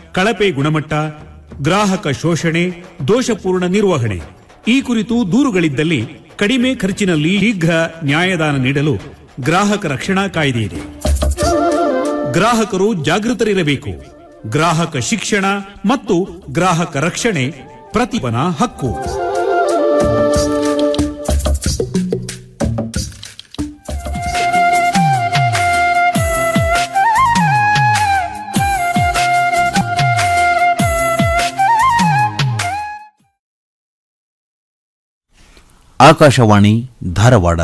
ಕಳಪೆ ಗುಣಮಟ್ಟ ಗ್ರಾಹಕ ಶೋಷಣೆ ದೋಷಪೂರ್ಣ ನಿರ್ವಹಣೆ ಈ ಕುರಿತು ದೂರುಗಳಿದ್ದಲ್ಲಿ ಕಡಿಮೆ ಖರ್ಚಿನಲ್ಲಿ ಶೀಘ್ರ ನ್ಯಾಯದಾನ ನೀಡಲು ಗ್ರಾಹಕ ರಕ್ಷಣಾ ಕಾಯ್ದೆ ಇದೆ ಗ್ರಾಹಕರು ಜಾಗೃತರಿರಬೇಕು ಗ್ರಾಹಕ ಶಿಕ್ಷಣ ಮತ್ತು ಗ್ರಾಹಕ ರಕ್ಷಣೆ ಪ್ರತಿಪನ ಹಕ್ಕು ಆಕಾಶವಾಣಿ ಧಾರವಾಡ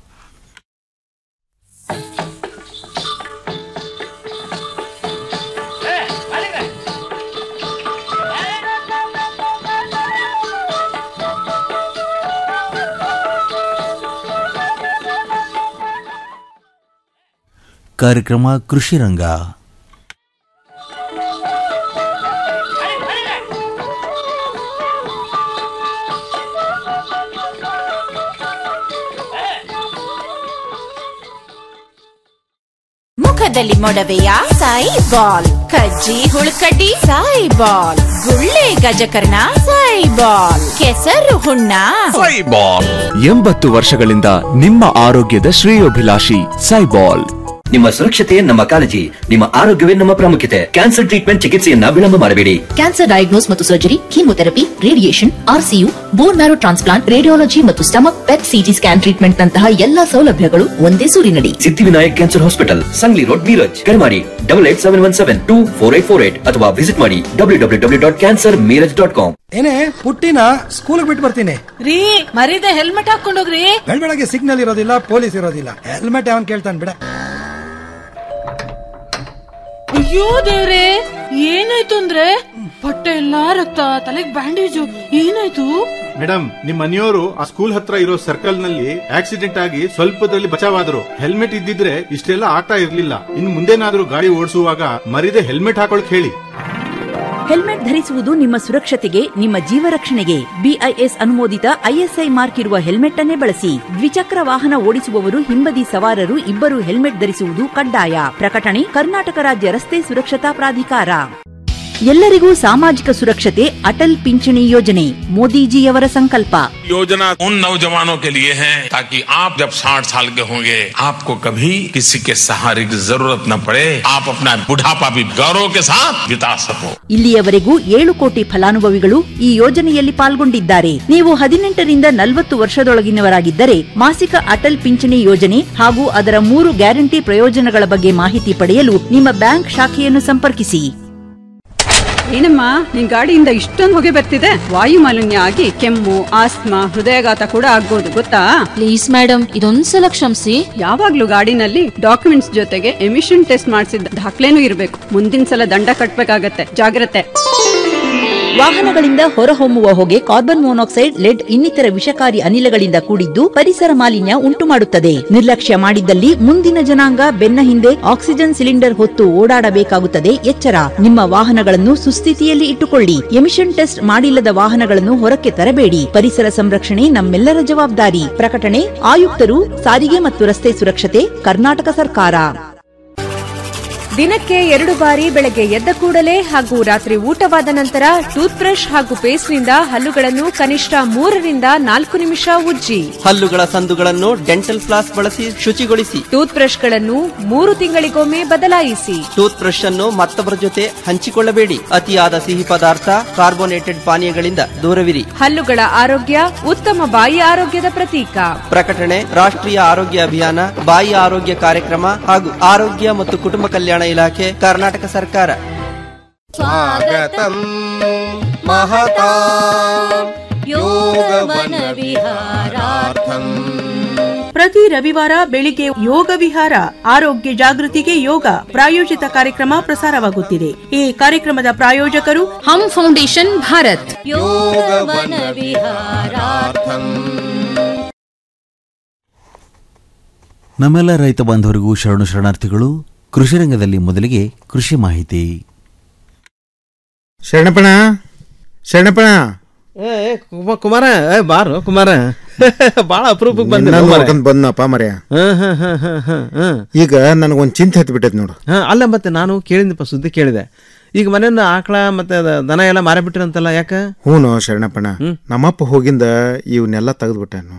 ಕಾರ್ಯಕ್ರಮ ಕೃಷಿ ರಂಗ ಮುಖದಲ್ಲಿ ಮೊಡವೆಯ ಸಾಯಿ ಬಾಲ್ ಕಜ್ಜಿ ಹುಳುಕಡ್ಡಿ ಸಾಯಿ ಬಾಲ್ ಗುಳ್ಳೆ ಗಜಕರ್ಣ ಸಾಯಿ ಬಾಲ್ ಕೆಸರು ಹುಣ್ಣ ಸೈಬಾಲ್ ಎಂಬತ್ತು ವರ್ಷಗಳಿಂದ ನಿಮ್ಮ ಆರೋಗ್ಯದ ಶ್ರೇಯೋಭಿಲಾಷಿ ಸೈಬಾಲ್ ನಿಮ್ಮ ಸುರಕ್ಷತೆ ನಮ್ಮ ಕಾಳಜಿ ನಿಮ್ಮ ಆರೋಗ್ಯವೇ ನಮ್ಮ ಪ್ರಾಮುಖ್ಯತೆ ಕ್ಯಾನ್ಸರ್ ಟ್ರೀಟ್ಮೆಂಟ್ ಚಿಕಿತ್ಸೆಯನ್ನ ವಿಳಂಬ ಮಾಡಬೇಡಿ ಕ್ಯಾನ್ಸರ್ ಡಯಾಗ್ನೋಸ್ ಮತ್ತು surgery chemotherapy radiation RCU bone marrow transplant radiology ಮತ್ತು stomach PET CT scan treatment ನಂತಹ ಎಲ್ಲಾ ಸೌಲಭ್ಯಗಳು ಒಂದೇ ಸೂರಿನಡಿ Siddhivinayak cancer hospital Sangli road Miraj ಕರೆ ಮಾಡಿ double eight seven one seven two four eight four eight ಅಥವಾ ವಿಸಿಟ್ ಮಾಡಿ W W W dot cancer Miraj dot com ಏನೇ ಪುಟ್ಟಿನ ಸ್ಕೂಲ್ ಬಿಟ್ಟು ಬರ್ತೀನಿ ರೀ ಮರೀದೆ ಹೆಲ್ಮೆಟ್ ಹಾಕೊಂಡೋಗ್ರಿ ಬೆಳಗ್ಗೆ ಸಿಗ್ನಲ್ ಇರೋದಿಲ್ಲ ಪೊಲೀಸ್ ಇರೋದಿಲ್ಲ ಹೆಲ್ಮೆಟ್ ಯಾವನ್ ಕೇಳ್ತಾನೆ ಬಿಡ ಅಯ್ಯೋ ದೇವ್ರೆ ಏನಾಯ್ತು ಅಂದ್ರೆ ಬಟ್ಟೆ ಎಲ್ಲಾ ರಕ್ತ ತಲೆಗ್ ಬ್ಯಾಂಡೇಜು ಏನಾಯ್ತು ಮೇಡಮ್ ನಿಮ್ ಮನೆಯವರು ಆ ಸ್ಕೂಲ್ ಹತ್ರ ಇರೋ ಸರ್ಕಲ್ ನಲ್ಲಿ ಆಕ್ಸಿಡೆಂಟ್ ಆಗಿ ಸ್ವಲ್ಪದಲ್ಲಿ ಬಚಾವಾದ್ರು ಹೆಲ್ಮೆಟ್ ಇದ್ದಿದ್ರೆ ಇಷ್ಟೆಲ್ಲ ಆಗ್ತಾ ಇರ್ಲಿಲ್ಲ ಇನ್ ಮುಂದೇನಾದ್ರೂ ಗಾಡಿ ಓಡಿಸುವಾಗ ಮರಿದೆ ಹೆಲ್ಮೆಟ್ ಹಾಕೊಳಕ್ ಹೇಳಿ ಹೆಲ್ಮೆಟ್ ಧರಿಸುವುದು ನಿಮ್ಮ ಸುರಕ್ಷತೆಗೆ ನಿಮ್ಮ ಜೀವ ರಕ್ಷಣೆಗೆ ಬಿಐಎಸ್ ಅನುಮೋದಿತ ಐಎಸ್ಐ ಮಾರ್ಕ್ ಇರುವ ಹೆಲ್ಮೆಟ್ ಅನ್ನೇ ಬಳಸಿ ದ್ವಿಚಕ್ರ ವಾಹನ ಓಡಿಸುವವರು ಹಿಂಬದಿ ಸವಾರರು ಇಬ್ಬರು ಹೆಲ್ಮೆಟ್ ಧರಿಸುವುದು ಕಡ್ಡಾಯ ಪ್ರಕಟಣೆ ಕರ್ನಾಟಕ ರಾಜ್ಯ ರಸ್ತೆ ಸುರಕ್ಷತಾ ಪ್ರಾಧಿಕಾರ ಎಲ್ಲರಿಗೂ ಸಾಮಾಜಿಕ ಸುರಕ್ಷತೆ ಅಟಲ್ ಪಿಂಚಣಿ ಯೋಜನೆ ಮೋದಿಜಿಯವರ ಸಂಕಲ್ಪ योजना उन नौजवानों के लिए है ताकि आप जब 60 साल के होंगे आपको कभी किसी के सहारे की जरूरत न पड़े आप अपना बुढ़ापा भी गौरव के साथ बिता सको ಇಲ್ಲಿಯವರೆಗೂ ಏಳು ಕೋಟಿ ಫಲಾನುಭವಿಗಳು ಈ ಯೋಜನೆಯಲ್ಲಿ ಪಾಲ್ಗೊಂಡಿದ್ದಾರೆ ನೀವು ಹದಿನೆಂಟರಿಂದ ನಲವತ್ತು ವರ್ಷದೊಳಗಿನವರಾಗಿದ್ದರೆ ಮಾಸಿಕ ಅಟಲ್ ಪಿಂಚಣಿ ಯೋಜನೆ ಹಾಗೂ ಅದರ ಮೂರು ಗ್ಯಾರಂಟಿ ಪ್ರಯೋಜನಗಳ ಬಗ್ಗೆ ಮಾಹಿತಿ ಪಡೆಯಲು ನಿಮ್ಮ ಬ್ಯಾಂಕ್ ಶಾಖೆಯನ್ನು ಸಂಪರ್ಕಿಸಿ ಏನಮ್ಮ ನಿನ್ ಗಾಡಿಯಿಂದ ಇಷ್ಟೊಂದು ಹೊಗೆ ಬರ್ತಿದೆ ವಾಯು ಮಾಲಿನ್ಯ ಆಗಿ ಕೆಮ್ಮು ಆಸ್ತಮಾ ಹೃದಯಾಘಾತ ಕೂಡ ಆಗ್ಬೋದು ಗೊತ್ತಾ ಪ್ಲೀಸ್ ಮೇಡಮ್ ಇದೊಂದ್ಸಲ ಕ್ಷಮಿಸಿ ಯಾವಾಗ್ಲೂ ಗಾಡಿನಲ್ಲಿ ಡಾಕ್ಯುಮೆಂಟ್ಸ್ ಜೊತೆಗೆ ಎಮಿಷನ್ ಟೆಸ್ಟ್ ಮಾಡಿಸಿದ ದಾಖಲೆನೂ ಇರಬೇಕು ಮುಂದಿನ ಸಲ ದಂಡ ಕಟ್ಬೇಕಾಗತ್ತೆ ಜಾಗ್ರತೆ ವಾಹನಗಳಿಂದ ಹೊರಹೊಮ್ಮುವ ಹೊಗೆ ಕಾರ್ಬನ್ ಮೊನಾಕ್ಸೈಡ್ ಲೆಡ್ ಇನ್ನಿತರ ವಿಷಕಾರಿ ಅನಿಲಗಳಿಂದ ಕೂಡಿದ್ದು ಪರಿಸರ ಮಾಲಿನ್ಯ ಉಂಟು ಮಾಡುತ್ತದೆ ನಿರ್ಲಕ್ಷ್ಯ ಮಾಡಿದ್ದಲ್ಲಿ ಮುಂದಿನ ಜನಾಂಗ ಬೆನ್ನ ಹಿಂದೆ ಆಕ್ಸಿಜನ್ ಸಿಲಿಂಡರ್ ಹೊತ್ತು ಓಡಾಡಬೇಕಾಗುತ್ತದೆ ಎಚ್ಚರ ನಿಮ್ಮ ವಾಹನಗಳನ್ನು ಸುಸ್ಥಿತಿಯಲ್ಲಿ ಇಟ್ಟುಕೊಳ್ಳಿ ಎಮಿಷನ್ ಟೆಸ್ಟ್ ಮಾಡಿಲ್ಲದ ವಾಹನಗಳನ್ನು ಹೊರಕ್ಕೆ ತರಬೇಡಿ ಪರಿಸರ ಸಂರಕ್ಷಣೆ ನಮ್ಮೆಲ್ಲರ ಜವಾಬ್ದಾರಿ ಪ್ರಕಟಣೆ ಆಯುಕ್ತರು ಸಾರಿಗೆ ಮತ್ತು ರಸ್ತೆ ಸುರಕ್ಷತೆ ಕರ್ನಾಟಕ ಸರ್ಕಾರ ದಿನಕ್ಕೆ ಎರಡು ಬಾರಿ ಬೆಳಗ್ಗೆ ಎದ್ದ ಕೂಡಲೇ ಹಾಗೂ ರಾತ್ರಿ ಊಟವಾದ ನಂತರ ಟೂತ್ ಬ್ರಷ್ ಹಾಗೂ ಪೇಸ್ಟ್ನಿಂದ ಹಲ್ಲುಗಳನ್ನು ಕನಿಷ್ಠ ಮೂರರಿಂದ ನಾಲ್ಕು ನಿಮಿಷ ಉಜ್ಜಿ ಹಲ್ಲುಗಳ ಸಂದುಗಳನ್ನು ಡೆಂಟಲ್ ಫ್ಲಾಸ್ ಬಳಸಿ ಶುಚಿಗೊಳಿಸಿ ಟೂತ್ ಬ್ರಷ್ಗಳನ್ನು ಮೂರು ತಿಂಗಳಿಗೊಮ್ಮೆ ಬದಲಾಯಿಸಿ ಟೂತ್ ಬ್ರಷ್ ಅನ್ನು ಮತ್ತೊಬ್ಬರ ಜೊತೆ ಹಂಚಿಕೊಳ್ಳಬೇಡಿ ಅತಿಯಾದ ಸಿಹಿ ಪದಾರ್ಥ ಕಾರ್ಬೋನೇಟೆಡ್ ಪಾನೀಯಗಳಿಂದ ದೂರವಿರಿ ಹಲ್ಲುಗಳ ಆರೋಗ್ಯ ಉತ್ತಮ ಬಾಯಿ ಆರೋಗ್ಯದ ಪ್ರತೀಕ ಪ್ರಕಟಣೆ ರಾಷ್ಟ್ರೀಯ ಆರೋಗ್ಯ ಅಭಿಯಾನ ಬಾಯಿ ಆರೋಗ್ಯ ಕಾರ್ಯಕ್ರಮ ಹಾಗೂ ಆರೋಗ್ಯ ಮತ್ತು ಕುಟುಂಬ ಕಲ್ಯಾಣ ಇಲಾಖೆ ಕರ್ನಾಟಕ ಸರ್ಕಾರ स्वागतं महता योगवनविहारार्थम् ಪ್ರತಿ ರವಿವಾರ ಬೆಳಿಗ್ಗೆ ಯೋಗ ವಿಹಾರ ಆರೋಗ್ಯ ಜಾಗೃತಿಗೆ ಯೋಗ ಪ್ರಾಯೋಜಿತ ಕಾರ್ಯಕ್ರಮ ಪ್ರಸಾರವಾಗುತ್ತಿದೆ ಈ ಕಾರ್ಯಕ್ರಮದ ಪ್ರಾಯೋಜಕರು ಹಮ್ ಫೌಂಡೇಶನ್ ಭಾರತ್ योगवनविहारार्थम् ನಮ್ಮೆಲ್ಲ ರೈತ ಬಾಂಧವರಿಗೂ ಶರಣು ಶರಣಾರ್ಥಿಗಳು ಕೃಷಿ ರಂಗದಲ್ಲಿ ಮೊದಲಿಗೆ ಕೃಷಿ ಮಾಹಿತಿ ಶರಣಪ್ಪಣ ಶರಣಪ್ಪಣ ಏ ಕುಮ- ಕುಮಾರ ಏ ಬಾರು ಕುಮಾರ ಬಾಳ ಅಪರೂಪಕ್ಕೆ ಬಂದ ನಿನ್ನ ನೋಡ್ಕೊಂಡ್ ಬಂದ್ನಪ್ಪ ಮರ್ಯ ಈಗ ನನಗೊಂದ್ ಚಿಂತೆ ಹತ್ಬಿಟ್ಟೈತಿ ನೋಡು ಅಲ್ಲ ಮತ್ತೆ ನಾನು ಕೇಳಿದಪ್ಪ ಸುದ್ದಿ ಕೇಳಿದೆ ಈಗ ಮನೆಯನ್ನ ಆಕಳ ಮತ್ತೆ ಅದ ದನ ಎಲ್ಲ ಮಾರಿ ಬಿಟ್ರಂತಲ್ಲ ಯಾಕ ಹ್ಞೂ ಶರಣಪ್ಪಣ್ಣ ನಮ್ಮಪ್ಪ ಹೋಗಿಂದ ಇವನ್ನೆಲ್ಲ ತೆಗೆದ್ಬಿಟ್ಟಾನು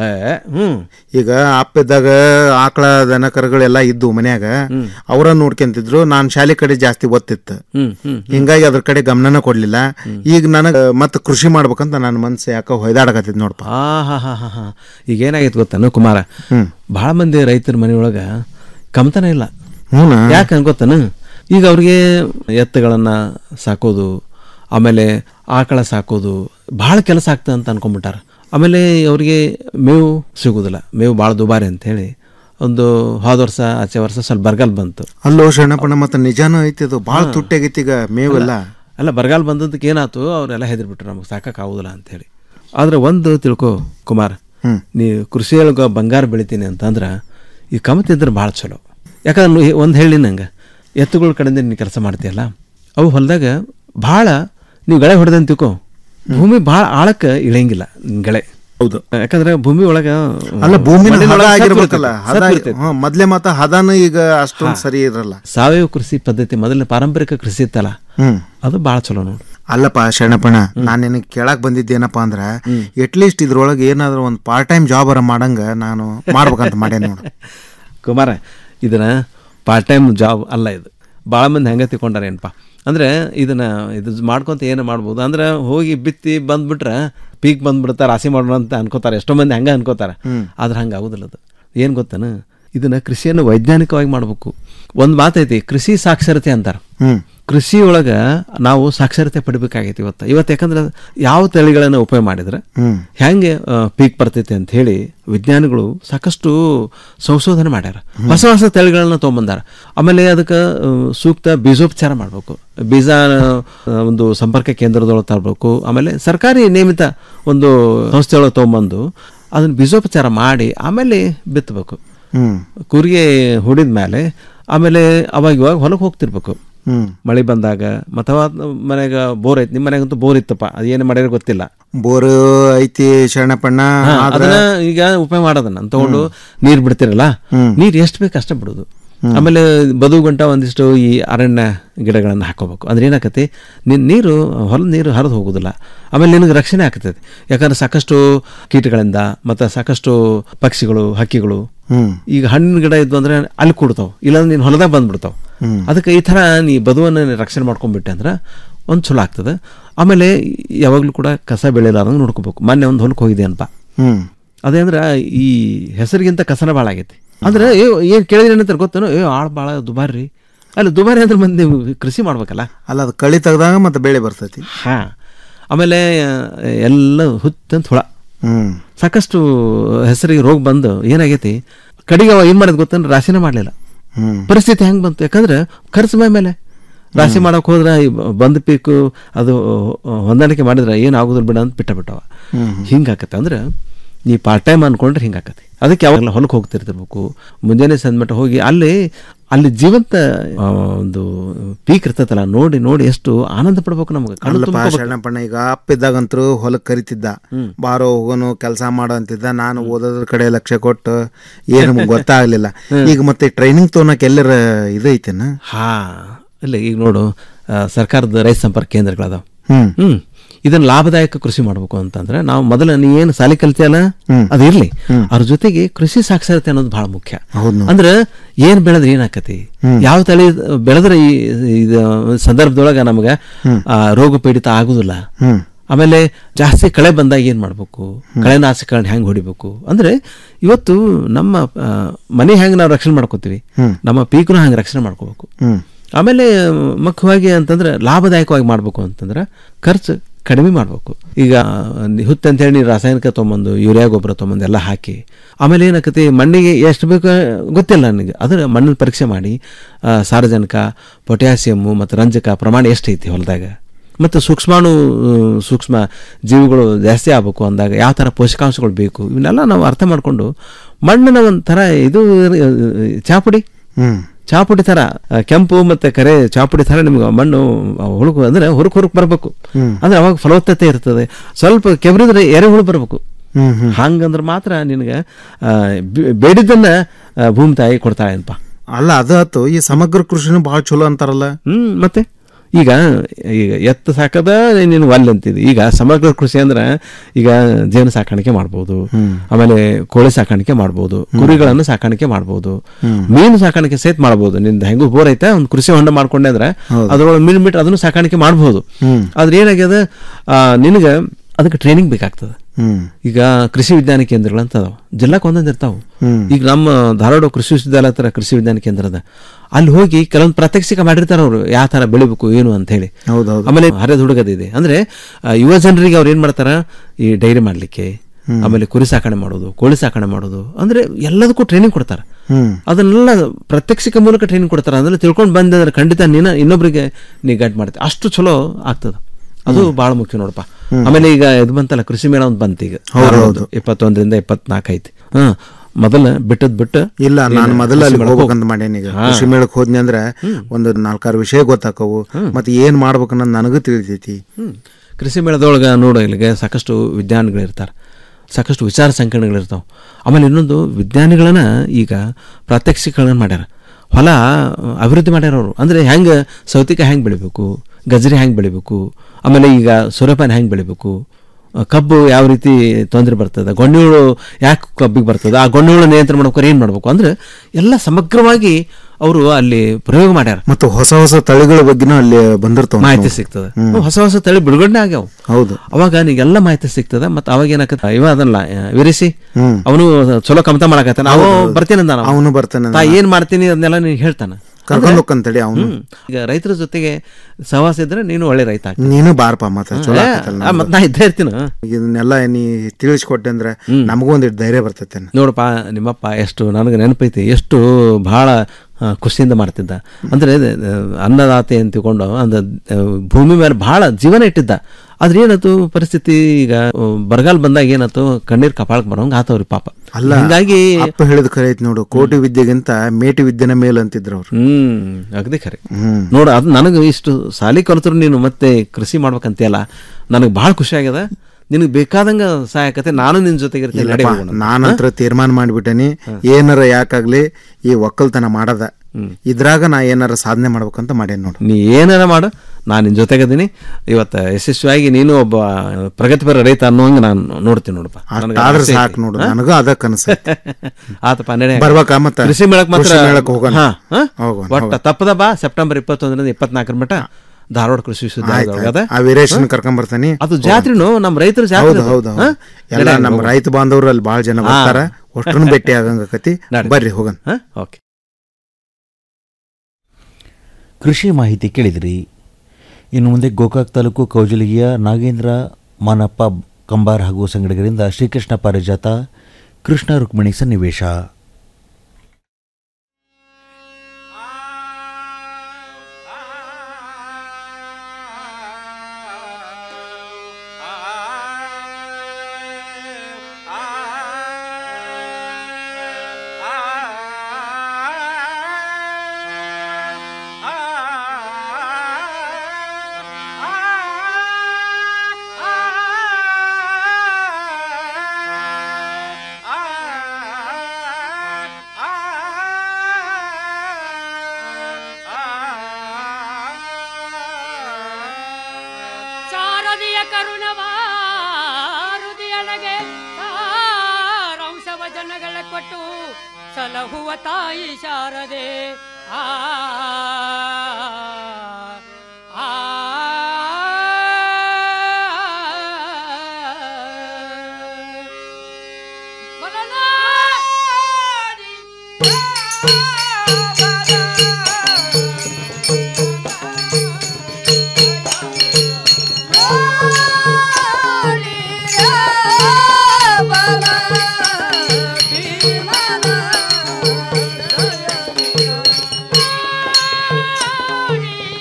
ಹ್ಮ್ ಈಗ ಅಪ್ಪ ಇದ್ದಾಗ ಆಕಳ ದನ ಕರುಗಳೆಲ್ಲ ಇದ್ದು ಮನ್ಯಾಗ ಅವರ ನೋಡ್ಕೊಂತಿದ್ರು ನಾನ್ ಶಾಲೆ ಕಡೆ ಜಾಸ್ತಿ ಒತ್ತಿತ್ತು ಹ್ಮ್ ಹ್ಮ್ ಹಿಂಗಾಗಿ ಅದ್ರ ಕಡೆ ಗಮನನ ಕೊಡ್ಲಿಲ್ಲ ಈಗ ನನಗ ಮತ್ತ ಕೃಷಿ ಮಾಡ್ಬೇಕಂತ ನನ್ನ ಮನ್ಸು ಯಾಕ ಹೊಯ್ದಾಡಕತ್ತಿದ್ ನೋಡ್ಪ ಆ ಹಾ ಹಾ ಹಾ ಹಾ ಈಗ ಏನಾಗೈತೆ ಗೊತ್ತಾನು ಕುಮಾರ ಭಾಳ ಮಂದಿ ರೈತರ ಮನೆಯೊಳಗ ಕಮ್ತನ ಇಲ್ಲ ಹ್ಞೂನಾ? ಯಾಕೆ ಗೊತ್ತಾನು ಈಗ ಅವ್ರಿಗೆ ಎತ್ತುಗಳನ್ನ ಸಾಕೋದು ಆಮೇಲೆ ಆಕಳ ಸಾಕೋದು ಭಾಳ ಕೆಲಸ ಆಗ್ತದೆ ಅಂತ ಅನ್ಕೊಂಡ್ಬಿಟ್ಟಾರ ಆಮೇಲೆ ಅವ್ರಿಗೆ ಮೇವು ಸಿಗೋದಿಲ್ಲ ಮೇವು ಭಾಳ ದುಬಾರಿ ಅಂತ ಹೇಳಿ ಒಂದು ಹೋದ ವರ್ಷ ಆಚೆ ವರ್ಷ ಸ್ವಲ್ಪ ಬರಗಾಲ ಬಂತು ಅಲ್ಲೋ ಶರಣಪ್ಪಣ್ಣ ಮತ್ತ ನಿಜಾನು ಐತಿ ಅದು ಭಾಳ ತುಟ್ಟಾಗೈತಿ ಈಗ ಮೇವೆಲ್ಲ ಅಲ್ಲ ಬರಗಾಲ ಬಂದದ್ದಕ್ಕೆ ಏನಾಯ್ತು ಅವರೆಲ್ಲ ಹೆದರ್ಬಿಟ್ರು ನಮಗೆ ಸಾಕಾಗುವುದಿಲ್ಲ ಅಂತ ಹೇಳಿ ಆದ್ರೆ ಒಂದು ತಿಳ್ಕೊ ಕುಮಾರ್ ನೀ ಕೃಷಿಯೊಳಗೆ ಬಂಗಾರ ಬೆಳಿತೀನಿ ಅಂತಂದ್ರೆ ಈ ಕಮತಿದ್ರೆ ಭಾಳ ಚಲೋ ಯಾಕಂದ್ರೆ ಒಂದು ಹೇಳಿ ನಂಗೆ ಎತ್ತುಗಳ ಕಡೆಯಿಂದ ನೀನು ಕೆಲಸ ಮಾಡ್ತೀಯಲ್ಲ ಅವು ಹೊಲದಾಗ ಭಾಳ ನೀವು ಗಳೆ ಹೊಡೆದಂತ ತಿಳ್ಕೊ ಭೂಮಿ ಭಾಳ ಆಳಕ್ಕೆ ಇಳಿಯಂಗಿಲ್ಲ ನಿನ್ ಗಳೆ ಹೌದು ಯಾಕಂದ್ರೆ ಭೂಮಿ ಒಳಗ ಅಲ್ಲ ಭೂಮಿನ ಹದ ಮಣ್ಣಿನೊಳಗೆ ಸತ್ವ ಆಗಿರ್ಬೇಕಲ್ಲ ಇರ್ತೈತೆ, ಹದ ಸತ್ವ ಇರ್ತೈತೆ. ಹ್ಮ್, ಮೊದ್ಲೇ ಮತ್ತ ಹದಾನು ಈಗ ಅಷ್ಟೊಂದು ಸರಿ ಇರಲ್ಲ ಸಾವಯವ ಕೃಷಿ ಪದ್ಧತಿ ಮೊದಲನೇ ಪಾರಂಪರಿಕ ಕೃಷಿ ಇತ್ತಲ್ಲ ಹ್ಮ್ ಅದು ಭಾಳ ಚಲೋ ನೋಡು ಅಲ್ಲಪ್ಪ ಶರಣಪ್ಪಣ್ಣ ನಾನು ನಿನಗೆ ಕೇಳಕ್ ಬಂದಿದ್ದೇನಪ್ಪ ಅಂದ್ರ ಅಟ್ಲೀಸ್ಟ್ ಇದ್ರೊಳಗೆ ಏನಾದ್ರು ಒಂದು ಪಾರ್ಟ್ ಟೈಮ್ ಜಾಬ್ ಅರ ಮಾಡಂಗ ನಾನು ಮಾಡ್ಬೇಕಂತ ಮಾಡೇನಿ ನೋಡು ಕುಮಾರ ಇದನ್ನ ಪಾರ್ಟ್ ಟೈಮ್ ಜಾಬ್ ಅಲ್ಲ ಇದು ಭಾಳ ಮಂದಿ ಹೆಂಗೆ ತಿಳ್ಕೊಂಡಾರ ಏನಪ್ಪ ಅಂದರೆ ಇದನ್ನ ಇದು ಮಾಡ್ಕೊಂತ ಏನು ಮಾಡ್ಬೋದು ಅಂದ್ರೆ ಹೋಗಿ ಬಿತ್ತಿ ಬಂದ್ಬಿಟ್ರೆ ಪೀಕ್ ಬಂದ್ಬಿಡ್ತಾರೆ ರಾಶಿ ಮಾಡೋಣ ಅಂತ ಅನ್ಕೋತಾರೆ ಎಷ್ಟೋ ಮಂದಿ ಹಂಗೆ ಅನ್ಕೋತಾರೆ ಆದ್ರೆ ಹಂಗೆ ಆಗೋದಿಲ್ಲ ಅದು ಏನು ಗೊತ್ತಾನ ಇದನ್ನ ಕೃಷಿಯನ್ನು ವೈಜ್ಞಾನಿಕವಾಗಿ ಮಾಡಬೇಕು ಒಂದು ಮಾತೈತಿ ಕೃಷಿ ಸಾಕ್ಷರತೆ ಅಂತಾರೆ ಹ್ಮ್ ಕೃಷಿ ಒಳಗ ನಾವು ಸಾಕ್ಷರತೆ ಪಡಿಬೇಕಾಗೈತಿ ಇವತ್ತು ಇವತ್ತು ಯಾಕಂದ್ರೆ ಯಾವ ತಳಿಗಳನ್ನು ಉಪಯೋಗ ಮಾಡಿದ್ರೆ ಹ್ಮ್ ಹೆಂಗೆ ಪೀಕ್ ಬರ್ತೈತೆ ಅಂತ ಹೇಳಿ ವಿಜ್ಞಾನಿಗಳು ಸಾಕಷ್ಟು ಸಂಶೋಧನೆ ಮಾಡ್ಯಾರ ಹೊಸ ಹೊಸ ತಳಿಗಳನ್ನ ತೊಗೊಂಬಂದಾರ ಆಮೇಲೆ ಅದಕ್ಕೆ ಆ, ಸೂಕ್ತ ಬೀಜೋಪಚಾರ ಮಾಡಬೇಕು ಬೀಜ ಆ, ಒಂದು ಸಂಪರ್ಕ ಕೇಂದ್ರದೊಳಗೆ ತರಬೇಕು ಆಮೇಲೆ ಸರ್ಕಾರಿ ನೇಮಿತ ಒಂದು ಸಂಸ್ಥೆಯೊಳಗೆ ತೊಗೊಂಬಂದು ಅದನ್ನ ಬೀಜೋಪಚಾರ ಮಾಡಿ ಆಮೇಲೆ ಬಿತ್ತಬೇಕು ಹ್ಮ್ ಕೂರಿಗೆ ಹೊಡಿದ ಮೇಲೆ ಆಮೇಲೆ ಅವಾಗ ಇವಾಗ ಹೊಲಕ್ಕೆ ಹೋಗ್ತಿರ್ಬೇಕು ಹ್ಮ್ ಮಳೆ ಬಂದಾಗ ಅಥವಾ ಮನೆಗ ಬೋರ್ ಐತಿ ನಿಮ್ಮ ಮನೆಗಂತೂ ಬೋರ್ ಇತ್ತಪ್ಪ ಅದೇನು ಮಾಡ್ಯಾರ ಗೊತ್ತಿಲ್ಲ ಬೋರ್ ಐತಿ ಶರಣಪ್ಪಣ್ಣ ಹಾ, ಆದ್ರ ಅದನ್ನ ಈಗ ಉಪಯೋಗ ಮಾಡೋದನ್ನ ತಗೊಂಡು ನೀರ್ ಬಿಡ್ತಿರಲ್ಲ ನೀರ್ ಎಷ್ಟು ಬೇಕು ಅಷ್ಟೇ ಬಿಡೋದು ಆಮೇಲೆ ಬದು ಗಂಟ ಒಂದಿಷ್ಟು ಈ ಅರಣ್ಯ ಗಿಡಗಳನ್ನು ಹಾಕೋಬೇಕು ಅಂದ್ರೆ ಏನಾಕತಿ ನಿನ್ನ ನೀರು ಹೊಲದ ನೀರು ಹರಿದು ಹೋಗೋದಿಲ್ಲ ಆಮೇಲೆ ನಿನಗೆ ರಕ್ಷಣೆ ಆಗ್ತೈತಿ ಯಾಕಂದ್ರೆ ಸಾಕಷ್ಟು ಕೀಟಗಳಿಂದ ಮತ್ತು ಸಾಕಷ್ಟು ಪಕ್ಷಿಗಳು ಹಕ್ಕಿಗಳು ಹ್ಮ್ ಈಗ ಹಣ್ಣಿನ ಗಿಡ ಇದ್ವು ಅಂದ್ರೆ ಅಲ್ಲಿ ಕೊಡ್ತಾವ ಇಲ್ಲಾಂದ್ರೆ ನೀನು ಹೊಲದಾಗ ಬಂದ್ಬಿಡ್ತಾವ ಹ್ಮ್. ಅದಕ್ಕೆ ಈ ಥರ ನೀ ಬದುವನ್ನು ನೀ ರಕ್ಷಣೆ ಮಾಡ್ಕೊಂಡ್ಬಿಟ್ಟೆ ಅಂದ್ರೆ ಒಂದು ಚಲೋ ಆಗ್ತದೆ ಆಮೇಲೆ ಯಾವಾಗಲೂ ಕೂಡ ಕಸ ಬೆಳೆಯಲಾರ್ದಂಗೆ ನೋಡ್ಕೋಬೇಕು ಮೊನ್ನೆ ಒಂದು ಹೊಲಕ್ಕೆ ಹೋಗಿದೆ ಅನ್ಪ ಹ್ಮ್ ಅದೇ ಅಂದ್ರೆ ಈ ಹೆಸರಿಗಿಂತ ಕಸನ ಭಾಳ ಆಗೈತಿ ಅಂದ್ರೆ ಏ ಏನು ಕೇಳಿದ್ರೆ ಏನಂತಾರೆ ಗೊತ್ತೇನೋ ಏ ಆಳು ಭಾಳ ದುಬಾರಿ ರೀ ಅಲ್ಲ ದುಬಾರಿ ಅಂದ್ರೆ ಮಂದಿ ಕೃಷಿ ಮಾಡ್ಬೇಕಲ್ಲ ಅಲ್ಲ ಅದು ಕಳಿ ತೆಗ್ದಾಗ ಮತ್ತೆ ಬೆಳೆ ಬರ್ತೈತಿ ಹಾ ಆಮೇಲೆ ಆ, ಎಲ್ಲ ಹುತ್ತಂತ ಹುಳ ಹ್ಮ್ ಸಾಕಷ್ಟು ಹೆಸರಿಗೆ ರೋಗ ಬಂದು ಏನಾಗೈತಿ ಕಡೆಗೆ ಅವ ಏನು ಮಾಡೋದು ಗೊತ್ತಂದ್ರೆ ರಾಶಿನೇ ಮಾಡಲಿಲ್ಲ ಹ್ಮ್ ಪರಿಸ್ಥಿತಿ ಹೆಂಗೆ ಬಂತು ಯಾಕಂದ್ರೆ ಖರ್ಚು ಮೈ ಮೇಲೆ ರಾಶಿ ಮಾಡಕ್ ಹೋದ್ರೆ ಈ ಬ- ಬಂದ ಪೀಕು ಅದು ಆ, ಹೊಂದಾಣಿಕೆ ಮಾಡಿದ್ರೆ ಏನು ಆಗೋದಿಲ್ಲ ಬಿಡ ಅಂತ ಬಿಟ್ಟ ಬಿಟ್ಟವ ಹ್ಮ್. ಹಿಂಗಾಕತ್ತೆ ಅಂದ್ರೆ ನೀ ಪಾರ್ಟ್ ಟೈಮ್ ಅನ್ಕೊಂಡ್ರೆ ಹಿಂಗಾಕತಿ ಅದಕ್ಕೆ ಯಾವಾಗಲ ಹೊಲಕ್ಕೆ ಹೋಗ್ತಿರ್ತಿರ್ಬೇಕು ಮುಂಜಾನೆ ಸಂದ್ಮಟ್ಟ ಹೋಗಿ ಅಲ್ಲಿ ಅಲ್ಲಿ ಜೀವಂತ ಆ, ಒಂದು ಪೀಕ್ ಇರ್ತೈತಲ್ಲ ನೋಡಿ ನೋಡಿ ಎಷ್ಟು ಆನಂದ ಪಡ್ಬೇಕು ನಮ್ಗೆ ಕಣ್ಣು ಅಲ್ಲಪ್ಪ ತುಂಬ್ಕೊಬೇಕು. ಶರಣಪ್ಪಣ್ಣ ಈಗ ಅಪ್ಪ ಇದ್ದಾಗಂತೂ ಹೊಲಕ್ಕೆ ಕರಿತಿದ್ದ ಬಾರೋ ಹೋಗೋನು ಕೆಲಸ ಮಾಡೋ ಅಂತಿದ್ದ ನಾನು ಓದೋದ್ರ ಕಡೆ ಲಕ್ಷ್ಯ ಕೊಟ್ಟು ಏನು ನಮ್ಗೆ ಗೊತ್ತಾಗ್ಲಿಲ್ಲ ಈಗ ಮತ್ತೆ ಟ್ರೈನಿಂಗ್ ತೊಗೊಳಕ್ ಎಲ್ಲರ ಇದು ಐತೆನ ಹಾ ಇಲ್ಲ ಈಗ ನೋಡು ಆ, ಸರ್ಕಾರದ ರೈತ ಸಂಪರ್ಕ ಕೇಂದ್ರಗಳದಾವ ಹ್ಮ್ ಹ್ಮ್ ಇದನ್ನ ಲಾಭದಾಯಕ ಕೃಷಿ ಮಾಡ್ಬೇಕು ಅಂತಂದ್ರೆ ನಾವು ಮೊದಲ ನೀ ಏನು ಸಾಲಿ ಕಲ್ತಿಯಲ್ಲ ಹ್ಮ್. ಅದು ಇರ್ಲಿ ಹ್ಮ್. ಅದ್ರ ಜೊತೆಗೆ ಕೃಷಿ ಸಾಕ್ಷರತೆ ಅನ್ನೋದು ಬಹಳ ಮುಖ್ಯ ಹೌದು ಅಂದ್ರೆ ಏನ್ ಬೆಳೆದ್ರೆ ಏನಾಕತಿ ಹ್ಮ್. ಯಾವ ತಳಿ ಬೆಳೆದ್ರೆ ಈ ಇದು ಸಂದರ್ಭದೊಳಗ ನಮ್ಗೆ ಹ್ಮ್. ಆ, ರೋಗ ಪೀಡಿತ ಆಗುದಿಲ್ಲ ಹ್ಮ್ ಆಮೇಲೆ ಜಾಸ್ತಿ ಕಳೆ ಬಂದಾಗ ಏನು ಮಾಡಬೇಕು ಕಳೆನಾಶಕಗಳನ್ನ ಹೆಂಗೆ ಹೊಡಿಬೇಕು ಅಂದರೆ ಇವತ್ತು ನಮ್ಮ ಆ, ಮನೆ ಹೆಂಗೆ ನಾವು ರಕ್ಷಣೆ ಮಾಡ್ಕೋತೀವಿ ಹ್ಮ್. ನಮ್ಮ ಪೀಕ್ನು ಹಂಗೆ ರಕ್ಷಣೆ ಮಾಡ್ಕೋಬೇಕು ಹ್ಮ್ ಆಮೇಲೆ ಮುಖ್ಯವಾಗಿ ಅಂತಂದ್ರೆ ಲಾಭದಾಯಕವಾಗಿ ಮಾಡಬೇಕು ಅಂತಂದ್ರೆ ಖರ್ಚು ಕಡಿಮೆ ಮಾಡಬೇಕು ಈಗ ಹುತ್ತು ಅಂತೇಳಿ ನೀವು ರಾಸಾಯನಿಕ ತೊಗೊಂಬಂದು ಯೂರಿಯಾ ಗೊಬ್ಬರ ತೊಗೊಂಬಂದು ಎಲ್ಲ ಹಾಕಿ ಆಮೇಲೆ ಏನಾಕತಿ ಮಣ್ಣಿಗೆ ಎಷ್ಟು ಬೇಕು ಗೊತ್ತಿಲ್ಲ ನನಗೆ ಅದರ ಮಣ್ಣಿನ ಪರೀಕ್ಷೆ ಮಾಡಿ ಆ, ಸಾರಜನಕ ಪೊಟ್ಯಾಸಿಯಮ್ಮು ಮತ್ತು ರಂಜಕ ಪ್ರಮಾಣ ಎಷ್ಟೈತಿ ಹೊಲದಾಗ ಮತ್ತು ಸೂಕ್ಷ್ಮಾಣು ಆ, ಸೂಕ್ಷ್ಮ ಜೀವಿಗಳು ಜಾಸ್ತಿ ಆಗಬೇಕು ಅಂದಾಗ ಯಾವ ಥರ ಪೋಷಕಾಂಶಗಳು ಬೇಕು ಇವನ್ನೆಲ್ಲ ನಾವು ಅರ್ಥ ಮಾಡಿಕೊಂಡು ಮಣ್ಣಿನ ಒಂಥರ ಇದು ಆ, ಚಾಪುಡಿ ಹ್ಮ್ ಚಾಪುಡಿ ಥರ ಆ, ಕೆಂಪು ಮತ್ತು ಕರೆ ಚಾಪುಡಿ ಥರ ನಿಮ್ಗೆ ಮಣ್ಣು ಹುಡುಕು ಅಂದರೆ ಹುರುಕ್ ಹುರುಕ್ ಬರಬೇಕು ಹ್ಮ್. ಅಂದ್ರೆ ಅವಾಗ ಫಲವತ್ತತೆ ಇರ್ತದೆ ಸ್ವಲ್ಪ ಕೆಬ್ರಿದ್ರೆ ಎರೆಹುಳು ಬರಬೇಕು ಹ್ಮ್ ಹ್ಮ್ ಹಂಗಂದ್ರೆ ಮಾತ್ರ ನಿನಗೆ ಆ, ಬೆ- ಬೇಡಿದ್ದನ್ನ ಆ, ಭೂಮಿ ತಾಯಿ ಕೊಡ್ತಾಳೆ ಅನ್ಪ ಅಲ್ಲ ಅದು ಆತು ಈ ಸಮಗ್ರ ಕೃಷಿನೂ ಭಾಳ ಚಲೋ ಅಂತಾರಲ್ಲ ಹ್ಮ್ ಮತ್ತೆ ಈಗ ಈಗ ಎತ್ತು ಸಾಕದ ನೀನು ಒಲ್ಲೆ ಅಂತಿದ್ದೆ ಈಗ ಸಮಗ್ರ ಕೃಷಿ ಅಂದ್ರೆ ಈಗ ಜೇನು ಸಾಕಾಣಿಕೆ ಮಾಡ್ಬೋದು ಆಮೇಲೆ ಕೋಳಿ ಸಾಕಾಣಿಕೆ ಮಾಡ್ಬೋದು ಕುರಿಗಳನ್ನು ಸಾಕಾಣಿಕೆ ಮಾಡ್ಬೋದು ಮೀನು ಸಾಕಾಣಿಕೆ ಸಹಿತ ಮಾಡ್ಬೋದು ನಿಂದ ಹೆಂಗೂ ಬೋರ್ ಐತೆ ಒಂದು ಕೃಷಿ ಹೊಂಡ ಮಾಡ್ಕೊಂಡೆ ಅಂದ್ರೆ ಅದ್ರೊಳಗೆ ಮೀನು ಬಿಟ್ಟು ಅದನ್ನು ಸಾಕಾಣಿಕೆ ಮಾಡ್ಬೋದು ಆದ್ರೆ ಏನಾಗ್ಯದ ಆ, ನಿನಗೆ ಅದಕ್ಕೆ ಟ್ರೈನಿಂಗ್ ಬೇಕಾಗ್ತದೆ ಹ್ಮ್ ಈಗ ಕೃಷಿ ವಿಜ್ಞಾನ ಕೇಂದ್ರಗಳು ಅಂತ ಅದಾವ ಜಿಲ್ಲಾಕ್ ಒಂದೊಂದು ಇರ್ತಾವ ಹ್ಮ್. ಈಗ ನಮ್ಮ ಧಾರವಾಡ ಕೃಷಿ ವಿಶ್ವವಿದ್ಯಾಲಯ ಹತ್ರ ಕೃಷಿ ವಿಜ್ಞಾನ ಕೇಂದ್ರ ಅದ ಅಲ್ಲಿ ಹೋಗಿ ಕೆಲವೊಂದು ಪ್ರಾತ್ಯಕ್ಷಿಕ ಮಾಡಿರ್ತಾರ ಅವರು ಯಾವ ತರ ಬೆಳಿಬೇಕು ಏನು ಅಂತ ಹೇಳಿ ಹೌದೌದು ಆಮೇಲೆ ಹರಿದ ಹುಡುಗದಿದೆ ಅಂದ್ರೆ ಆ, ಯುವ ಜನರಿಗೆ ಅವ್ರು ಏನ್ ಮಾಡ್ತಾರ ಈ ಡೈರಿ ಮಾಡ್ಲಿಕ್ಕೆ ಆಮೇಲೆ ಕುರಿ ಸಾಕಣೆ ಮಾಡೋದು ಕೋಳಿ ಸಾಕಣೆ ಮಾಡೋದು ಅಂದ್ರೆ ಎಲ್ಲದಕ್ಕೂ ಟ್ರೈನಿಂಗ್ ಕೊಡ್ತಾರೆ ಹ್ಮ್ ಅದನ್ನೆಲ್ಲ ಪ್ರಾತ್ಯಕ್ಷಿಕ ಮೂಲಕ ಟ್ರೈನಿಂಗ್ ಕೊಡ್ತಾರೆ ಅದನ್ನ ತಿಳ್ಕೊಂಡು ಬಂದ್ರೆ ಖಂಡಿತ ನೀನ ಇನ್ನೊಬ್ರಿಗೆ ನೀ ಗೈಡ್ ಮಾಡ್ತೀವಿ ಅಷ್ಟು ಚಲೋ ಆಗ್ತದ ಅದು ಬಹಳ ಮುಖ್ಯ ನೋಡಪ್ಪ ಆಮೇಲೆ ಈಗ ಇದು ಬಂತಲ್ಲ ಕೃಷಿ ಮೇಳ ಒಂದು ಬಂತು ಈಗ ಹೌದು, ಹೌದು. ಇಪ್ಪತ್ತೊಂದರಿಂದ ಇಪ್ಪತ್ನಾಲ್ಕು ಐತಿ ಹಾ ಮೊದಲ ಬಿಟ್ಟದ್ ಬಿಟ್ಟು ಇಲ್ಲ ನೀನು ನಾನು ಮೊದಲ ಕೃಷಿ ಅಲ್ಲಿ ಮೇಳಕ್ಕೆ ಹೋಗ್ಬೇಕಂತ ಹೋಗು. ಮಾಡೇನಿ ಈಗ ಹಾ. ಕೃಷಿ ಮೇಳಕ್ಕೆ ಹೋದ್ನಿ ಅಂದ್ರೆ ಒಂದು ನಾಲ್ಕಾರು ವಿಷಯ ಗೊತ್ತಾಕವು ಮತ್ತೆ ಏನ್ ಮಾಡ್ಬೇಕನ್ನೋದು ನನಗೂ ತಿಳಿತೈತಿ ಹ್ಮ್. ಕೃಷಿ ಮೇಳದೊಳಗೆ ನೋಡೋ ಇಲ್ಲಿಗೆ ಸಾಕಷ್ಟು ವಿಜ್ಞಾನಿಗಳು ಇರ್ತಾರೆ ಸಾಕಷ್ಟು ವಿಚಾರ ಸಂಕಿರಣಗಳಿರ್ತಾವೆ ಆಮೇಲೆ ಇನ್ನೊಂದು ವಿಜ್ಞಾನಿಗಳನ್ನ ಈಗ ಪ್ರಾತ್ಯಕ್ಷಿಕಗಳನ್ನ ಮಾಡ್ಯಾರ ಹೊಲ ಅಭಿವೃದ್ಧಿ ಮಾಡ್ಯಾರ ಅವರು ಅಂದರೆ ಹೆಂಗೆ ಸೌತಿಕಾಯಿ ಹೆಂಗೆ ಬೆಳಿಬೇಕು ಗಜರಿ ಹೆಂಗೆ ಬೆಳಿಬೇಕು ಆಮೇಲೆ ಈಗ ಸೂರ್ಯಪಾನ ಹೆಂಗೆ ಬೆಳಿಬೇಕು ಆ, ಕಬ್ಬು ಯಾವ ರೀತಿ ತೊಂದರೆ ಬರ್ತದೆ ಗೊಣ್ಣೆಹುಳು ಯಾಕೆ ಕಬ್ಬಿಗೆ ಬರ್ತದೆ ಆ ಗೊಣ್ಣೆಹುಳು ನಿಯಂತ್ರಣ ಮಾಡ್ಬೇಕಾರೆ ಏನು ಮಾಡ್ಬೇಕು ಅಂದ್ರೆ ಎಲ್ಲ ಸಮಗ್ರವಾಗಿ ಅವರು ಅಲ್ಲಿ ಪ್ರಯೋಗ ಮಾಡ್ಯಾರ ಮತ್ತು ಹೊಸ ಹೊಸ ತಳಿಗಳ ಬಗ್ಗೆನೂ ಅಲ್ಲಿ ಬಂದಿರ್ತಾವ ಮಾಹಿತಿ ಸಿಗ್ತದೆ ಹೊಸ ಹೊಸ ತಳಿ ಬಿಡುಗಡೆ ಆಗ್ಯಾವ ಹೌದು ಅವಾಗ ನೀಗೆಲ್ಲ ಮಾಹಿತಿ ಸಿಗ್ತದ ಮತ್ತೆ ಅವಾಗ ಏನಾಕತ್ತ ಇವ ಅದಲ್ಲ ವಿರಿಸಿ ಹ್ಮ್. ಅವನು ಚಲೋ ಕಮತ ಮಾಡಕತ್ತಾನ ಅವ ಹೌದು, ಹೌದು. ಬರ್ತೀನಿ ಅಂದ ಅವ್ನು ಬರ್ತಾನೆ ತಾ ಏನ್ ಮಾಡ್ತೀನಿ ಅದನ್ನೆಲ್ಲ ನೀನು ಹೇಳ್ತಾನ ಕರ್ಕೊಂಡ್ ಹೋಗ್ಕಂತಡಿ ಅವನು ಹ್ಮ್. ಈಗ ರೈತರ ಜೊತೆಗೆ ಸಹವಾಸ ಇದ್ರೆ ನೀನು ಒಳ್ಳೆ ರೈತ ಆಗ್ತಿ. ನೀನು ಬಾರಪ್ಪ ಮತ್ತೆ ಚಲೋ ಏ, ಆಕತ್ತಲ್ಲ ಆ, ಮತ್ತ್ ನಾ ಇದ್ದೇ ಇರ್ತೀನ ಇದನ್ನೆಲ್ಲ ನೀ ತಿಳಿಸ್ಕೊಟ್ಟೆ ಅಂದ್ರೆ ನಮಗೂ ಒಂದಿಟ್ಟು ಧೈರ್ಯ ಬರ್ತೈತೆ ನೋಡಪ್ಪ ನಿಮ್ಮಪ್ಪ ಎಷ್ಟು ನನಗೆ ನೆನಪೈತಿ ಎಷ್ಟು ಬಹಳ ಆ, ಖುಷಿಯಿಂದ ಮಾಡ್ತಿದ್ದ ಅಂದ್ರೆ ಆ, ಅನ್ನದಾತೆ ಅಂತ ತಿಳ್ಕೊಂಡು ಅಂದ ಆ, ಭೂಮಿ ಮೇಲೆ ಬಹಳ ಜೀವನ ಇಟ್ಟಿದ್ದ ಆದ್ರೆ ಏನಾಯ್ತು ಪರಿಸ್ಥಿತಿ ಈಗ ಆ, ಬರಗಾಲ ಬಂದಾಗ ಏನಾಯ್ತು ಕಣ್ಣೀರ್ ಕಪಾಳಕ್ಕೆ ಬರೋಂಗ ಆತವ್ರಿ ಪಾಪ ಅಲ್ಲ ಹಿಂಗಾಗಿ ಅಪ್ಪ ಹೇಳಿದ ಖರೆ ಐತಿ ನೋಡು ಕೋಟಿ ವಿದ್ಯೆಗಿಂತ ಮೇಟಿ ವಿದ್ಯೆನ ಮೇಲ್ ಅಂತಿದ್ರು ಅವ್ರು ಹ್ಮ್ ಅಗದಿ ಖರೆ ಹ್ಮ್ ನೋಡು ಅದು ನನಗೆ ಇಷ್ಟು ಸಾಲಿ ಕಲಿತರು ನೀನು ಮತ್ತೆ ಕೃಷಿ ಮಾಡ್ಬೇಕಂತೀಯಲ್ಲ ನನಗೆ ಬಹಳ ಖುಷಿ ಆಗ್ಯದ ನಿನಗೆ ಬೇಕಾದಂಗ ಸಹಾಯಕತೆ ನಾನು ನಿನ್ ಜೊತೆಗೆ ಇರ್ತೀನಿ ನಡಿ ಇಲ್ಲಪ್ಪ, ಹೋಗೋಣ. ನಾನಂತ್ರ ತೀರ್ಮಾನ ಮಾಡ್ಬಿಟ್ಟೇನಿ ಏನಾರ ಯಾಕಾಗ್ಲಿ ಈ ಒಕ್ಕಲ್ತನ ಮಾಡದ ಇದ್ರಾಗ ನಾ ಏನಾರ ಸಾಧನೆ ಮಾಡ್ಬೇಕಂತ ಮಾಡೇನಿ ನೋಡು ನೀ ಏನಾರ ಮಾಡು ನಾನು ನಿನ್ನ ಜೊತೆಗದೀನಿ ಇವತ್ತು ಯಶಸ್ವಿಯಾಗಿ ನೀನು ಒಬ್ಬ ಪ್ರಗತಿಪರ ರೈತ ಅನ್ನೋಂಗೆ ನಾನು ನೋಡ್ತೀನಿ ನೋಡಪ್ಪ ನನಗೆ ಅಷ್ಟಾದ್ರೆ ಆಸೆ ಐತಿ. ಸಾಕು ನೋಡು ಹಾ? ನನಗೂ ಅದ ಕನಸು ಆತಪ್ಪ ನಡೆ ಬರ್ಬೇಕಾ ಮತ್ತೆ? ಕೃಷಿ ಮೇಳಕ್ಕೆ ಮಾತ್ರ ಕೃಷಿ ಮೇಳಕ್ಕೆ ಹೋಗೋಣ. ಹಾ, ಹಾ? ಹೋಗೋಣ, ಒಟ್ಟ ಹೋಗೋಣ. ತಪ್ಪದ ಬಾ ಸೆಪ್ಟೆಂಬರ್ ಇಪ್ಪತ್ತೊಂದರಿಂದ ಇಪ್ಪತ್ನಾಲ್ಕರ ಮಟ್ಟ ಧಾರವಾಡ ಕೃಷಿ ವಿಶ್ವವಿದ್ಯಾಲಯದೊಳಗೆ ಅದ ಆ ವೀರೇಶನ್ ಕರ್ಕೊಂಡ್ ಬರ್ತಾನೆ ಅದು ಜಾತ್ರೆನು ನಮ್ಮ ರೈತರ ಜಾತ್ರೆ ಹೌದು ಅದು. ಹೌದು ಹಾ? ಎಲ್ಲ ನಡೆ, ನಮ್ಮ ಹೋಗೋಣ. ರೈತ ಬಾಂಧವರು ಅಲ್ಲಿ ಬಹಳ ಜನ ಹಾ. ಬರ್ತಾರ ಅಷ್ಟನ್ನು ಭೇಟಿ ಆಗಂಗಕತಿ ನಡೆ. ಬರ್ರಿ ಹೋಗೋಣ ಹಾ? ಓಕೆ ಕೃಷಿ ಮಾಹಿತಿ ಕೇಳಿದಿರಿ ಇನ್ನು ಮುಂದೆ ಗೋಕಾಕ್ ತಾಲೂಕು ಕೌಜಲಿಗೆಯ ನಾಗೇಂದ್ರ ಮಾನಪ್ಪ ಕಂಬಾರ್ ಹಾಗೂ ಸಂಗಡಿಗರಿಂದ ಶ್ರೀಕೃಷ್ಣ ಪಾರಿಜಾತ ಕೃಷ್ಣ ರುಕ್ಮಿಣಿ ಸನ್ನಿವೇಶ ಶಾರದಿಯ ಕರುಣವಾರುದಿಯೊಳಗೆ ಸಾರಾಂಶ ವಚನಗಳ ಕೊಟ್ಟು ಸಲಹುವ ತಾಯಿ ಶಾರದೆ ಆ ಆ ಭೀಮನ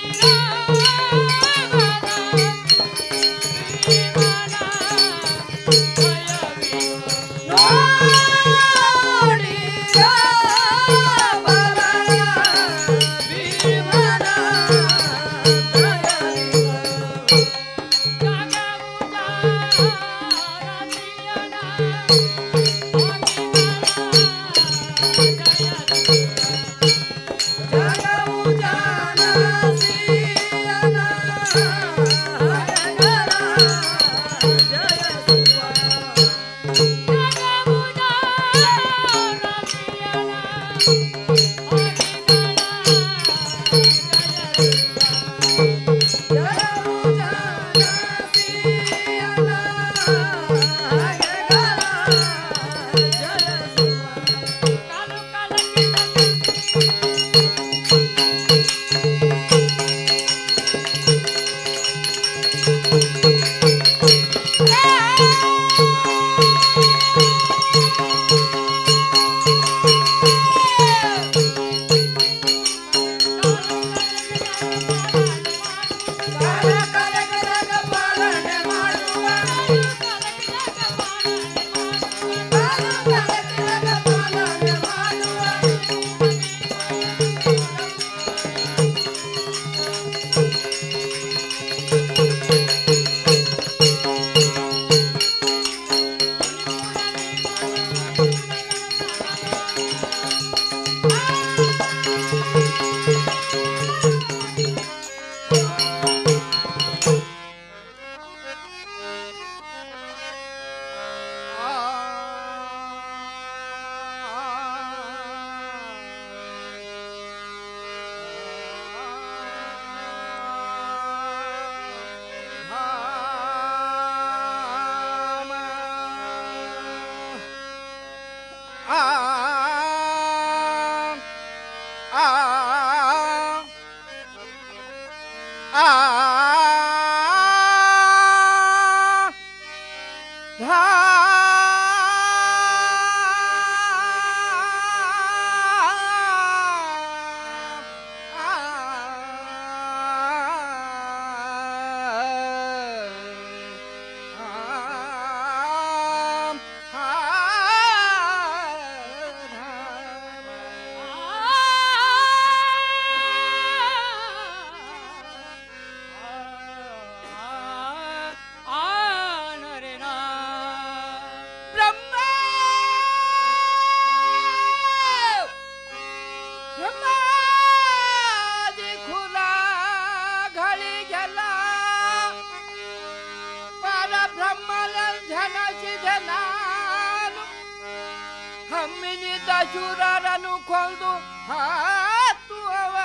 ನಾನು ಹಮ್ಮಿನಿದ್ದ ಶೂರರನ್ನು ಕೊಂದು ಹತ್ತು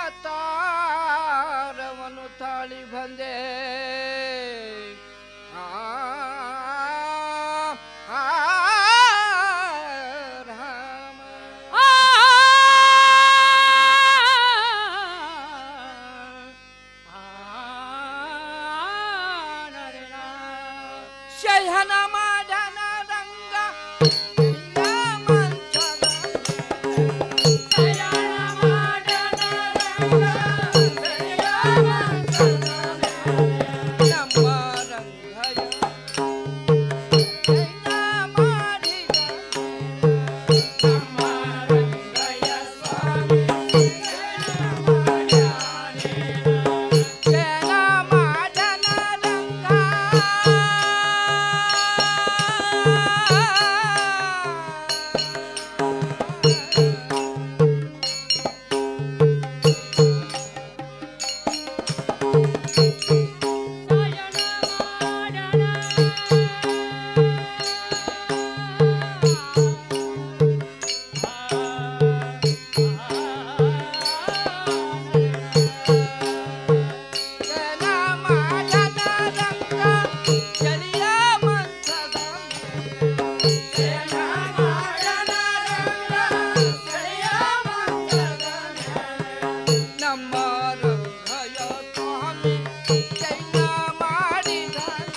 ಅವತಾರವನ್ನು ತಾಳಿ ಬಂದೆ ಆ, ಆ, ರಾಮ. ಶಯನ ಮಾಡನ ರಂಗ ನಮ್ಮ ರಂಗಯ ಸ್ವಾಮಿ ಜೈನ ಮಾಡಿದ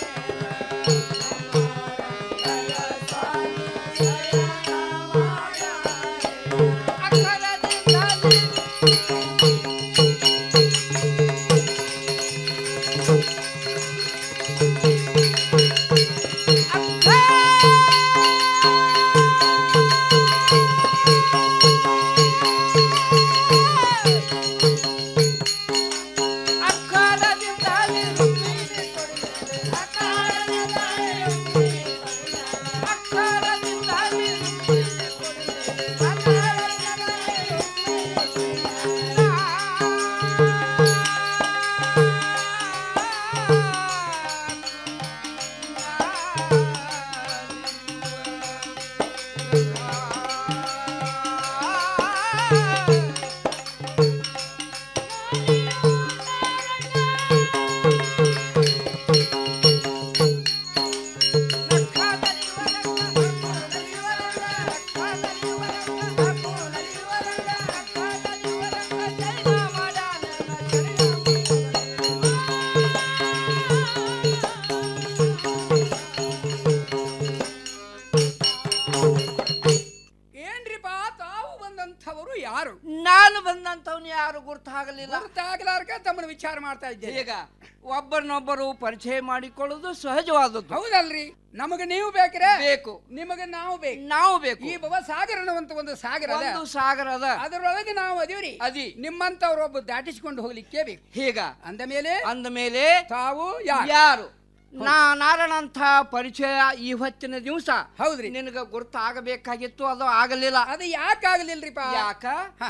ಏನ್ರಿಪ್ಪ ತಾವು ಬಂದಂಥವರು ಯಾರು ನಾನು ಬಂದಂತವ್ನು ಯಾರು ಗುರ್ತಾಗಲಿಲ್ಲ ಗುರ್ತಾಗಲಾರ್ಕ ತಮ್ಮನ್ನು ವಿಚಾರ ಮಾಡ್ತಾ ಇದ್ದೇನೆ ಈಗ ಒಬ್ಬರನ್ನೊಬ್ಬರು ಪರಿಚಯ ಮಾಡಿಕೊಳ್ಳುವುದು ಸಹಜವಾದದ್ದು ಹೌದಲ್ರಿ ನಮಗೆ ನೀವು ಬೇಕ್ರೆ ಬೇಕು ನಿಮಗೆ ನಾವು ಬೇಕು ನಾವು ಬೇಕು ಈ ಭವ ಸಾಗರ ಅನ್ನುವಂತ ಒಂದು ಸಾಗರ ಅದ. ಒಂದು ಸಾಗರ ಅದ ಅದರೊಳಗೆ ನಾವು ಅದೀವ್ರಿ ಅದಿ ನಿಮ್ಮಂತವ್ರೊಬ್ಬ ದಾಟಿಸಿಕೊಂಡು ಹೋಗ್ಲಿಕ್ಕೆ ಬೇಕು ಹೀಗ ಅಂದ ಮೇಲೆ ಅಂದ ಮೇಲೆ ತಾವು ಯಾರು ಯಾರು ನಾ ನಾರಾಯಣಂಥ ಪರಿಚಯ ಈ ಹೊತ್ತಿನ ದಿವಸ ಹೌದ್ರಿ ನಿನಗ ಗುರ್ತಾಗಬೇಕಾಗಿತ್ತು ಅದು ಆಗಲಿಲ್ಲ ಅದು ಯಾಕೆ ಆಗಲಿಲ್ರಿಪ್ಪ ಯಾಕ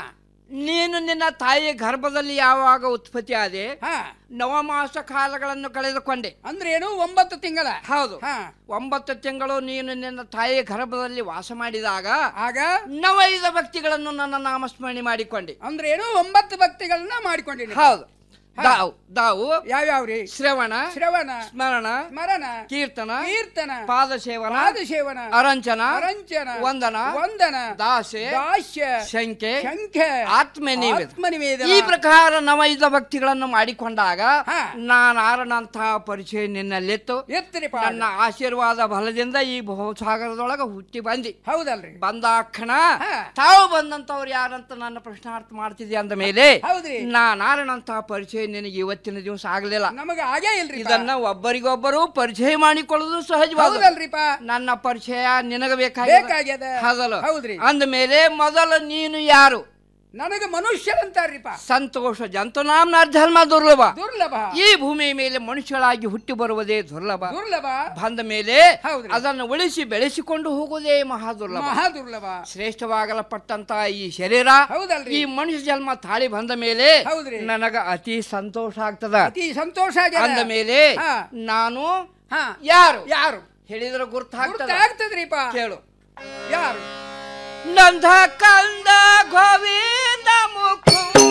ನೀನು ನಿನ್ನ ತಾಯಿ ಗರ್ಭದಲ್ಲಿ ಯಾವಾಗ ಉತ್ಪತ್ತಿ ಆದೆ ನವಮಾಸ ಕಾಲಗಳನ್ನು ಕಳೆದುಕೊಂಡೆ ಅಂದ್ರೆ ಏನು ಒಂಬತ್ತು ತಿಂಗಳ ಹೌದು ಒಂಬತ್ತು ತಿಂಗಳು ನೀನು ನಿನ್ನ ತಾಯಿ ಗರ್ಭದಲ್ಲಿ ವಾಸ ಮಾಡಿದಾಗ ಆಗ ನವೈದ ಭಕ್ತಿಗಳನ್ನು ನನ್ನ ನಾಮಸ್ಮರಣೆ ಮಾಡಿಕೊಂಡೆ ಅಂದ್ರೆ ಏನು ಒಂಬತ್ತು ಭಕ್ತಿಗಳನ್ನ ಮಾಡಿಕೊಂಡಿನಿ ಹೌದು ದಾವು ದಾವು ಯಾವ್ಯಾವ್ರಿ ಶ್ರವಣ ಶ್ರವಣ ಸ್ಮರಣ ಸ್ಮರಣ ಕೀರ್ತನ ಕೀರ್ತನ ಪಾದ ಸೇವನ ಪಾದ ಸೇವನ ಅರಂಚನ ಅರಂಚನ ವಂದನ ವಂದನ ದಾಸೆ ದಾಸ್ಯ ಶಂಕೆ ಶಂಖೆ ಆತ್ಮನಿವೇದ ಆತ್ಮನಿವೇದನ. ಈ ಪ್ರಕಾರ ನವೈದ ಭಕ್ತಿಗಳನ್ನು ಮಾಡಿಕೊಂಡಾಗ ನಾನು ಆರನಂತಹ ಪರಿಚಯ ನಿನ್ನಲ್ಲಿತ್ತು ಎತ್ತರಿಪ್ಪ ನನ್ನ ಆಶೀರ್ವಾದ ಬಲದಿಂದ ಈ ಬಹುಸಾಗರದೊಳಗ ಹುಟ್ಟಿ ಬಂದಿ ಹೌದಲ್ರಿ ಬಂದ ಕ್ಷಣ ತಾವು ಬಂದಂತವ್ರು ಯಾರಂತ ನನ್ನ ಪ್ರಶ್ನಾರ್ಥ ಮಾಡ್ತಿದ್ದೆ ಅಂದ ಮೇಲೆ ಹೌದ್ರಿ ನಾ ನಾರಾಯಣಂತಹ ಪರಿಚಯ ನಿನಗೆ ಇವತ್ತಿನ ದಿವಸ ಆಗ್ಲಿಲ್ಲ ನಮಗೆ ಆಗೇ ಇಲ್ರಿ ಇದನ್ನ ಒಬ್ಬರಿಗೊಬ್ಬರು ಪರಿಚಯ ಮಾಡಿಕೊಳ್ಳುವುದು ಸಹಜವಾದ ಹೌದಲ್ರಿಪ್ಪ ನನ್ನ ಪರಿಚಯ ನಿನಗ ಬೇಕಾಗ್ಯದ ಬೇಕಾಗ್ಯದ ಹೌದಲ್ಲ ಹೌದ್ರಿ ಅಂದ ಮೇಲೆ ಮೊದಲು ನೀನು ಯಾರು ನನಗೆ ಮನುಷ್ಯರಂತಾರ್ರಿಪ್ಪ ಸಂತೋಷ ಜಂತುನಾಮ್ನ ಧರ್ಮ ದುರ್ಲಭ ದುರ್ಲಭ ಈ ಭೂಮಿಯ ಮೇಲೆ ಮನುಷ್ಯರಾಗಿ ಹುಟ್ಟಿ ಬರುವುದೇ ದುರ್ಲಭ ದುರ್ಲಭ ಬಂದ ಮೇಲೆ ಅದನ್ನು ಉಳಿಸಿ ಬೆಳೆಸಿಕೊಂಡು ಹೋಗುವುದೇ ಮಹಾ ದುರ್ಲಭ ಮಹಾ ದುರ್ಲಭ ಶ್ರೇಷ್ಠವಾಗಲ್ಪಟ್ಟಂತ ಈ ಶರೀರ ಹೌದಲ್ರಿ ಈ ಮನುಷ್ಯ ಜನ್ಮ ತಾಳಿ ಬಂದ ಮೇಲೆ ಹೌದ್ರಿ ನನಗ ಅತಿ ಸಂತೋಷ ಆಗ್ತದ ಅತಿ ಸಂತೋಷ ಆಗ್ಯದ. ಅಂದ ಮೇಲೆ ಹಾ. ನಾನು ಹಾ. ಯಾರು ಯಾರು ಹೇಳಿದ್ರೆ ಗುರ್ತು ಗುರ್ತಾಗ್ತದ್ರಿಪ್ಪ ಕೇಳು ಯಾರು ನಂದ ಕಂದ ಗೋವಿಂದ ಮುಖ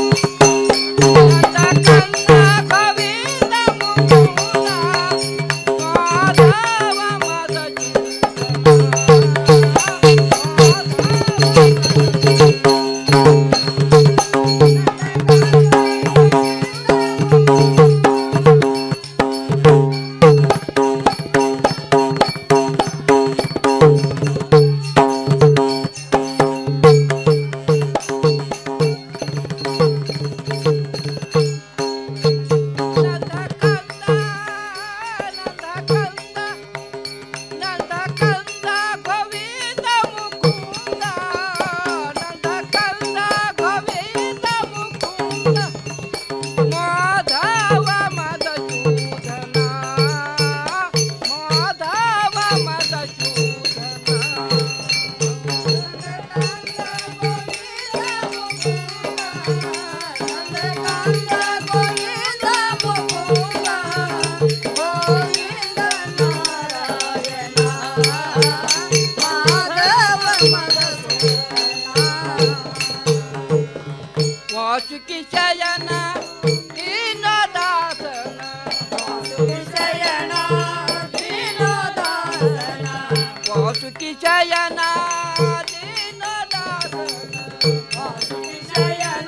ವಾಸುಕಿ ಶಯನ ದೀನದಾಸನ ಶಯನ ದೀನದಾಸನ ವಾಸುಕಿ ಶಯನ ದೀನದಾಸನ ವಾಸುಕಿ ಶಯನ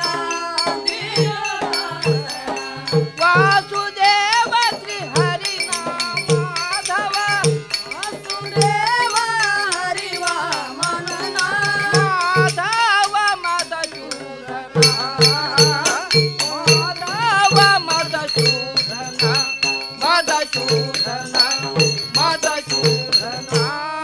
ವಾಸುದೇವ ಶ್ರೀ ಹರಿ ಮಾಧವ ವಾಸುದೇವ ಹರಿ ಮಾಧವ ಮಧುಸೂದನ ಮಾಧವ ಮಧುಸೂದನ ಮಧುಸೂದನ ಮಧುಸೂದನ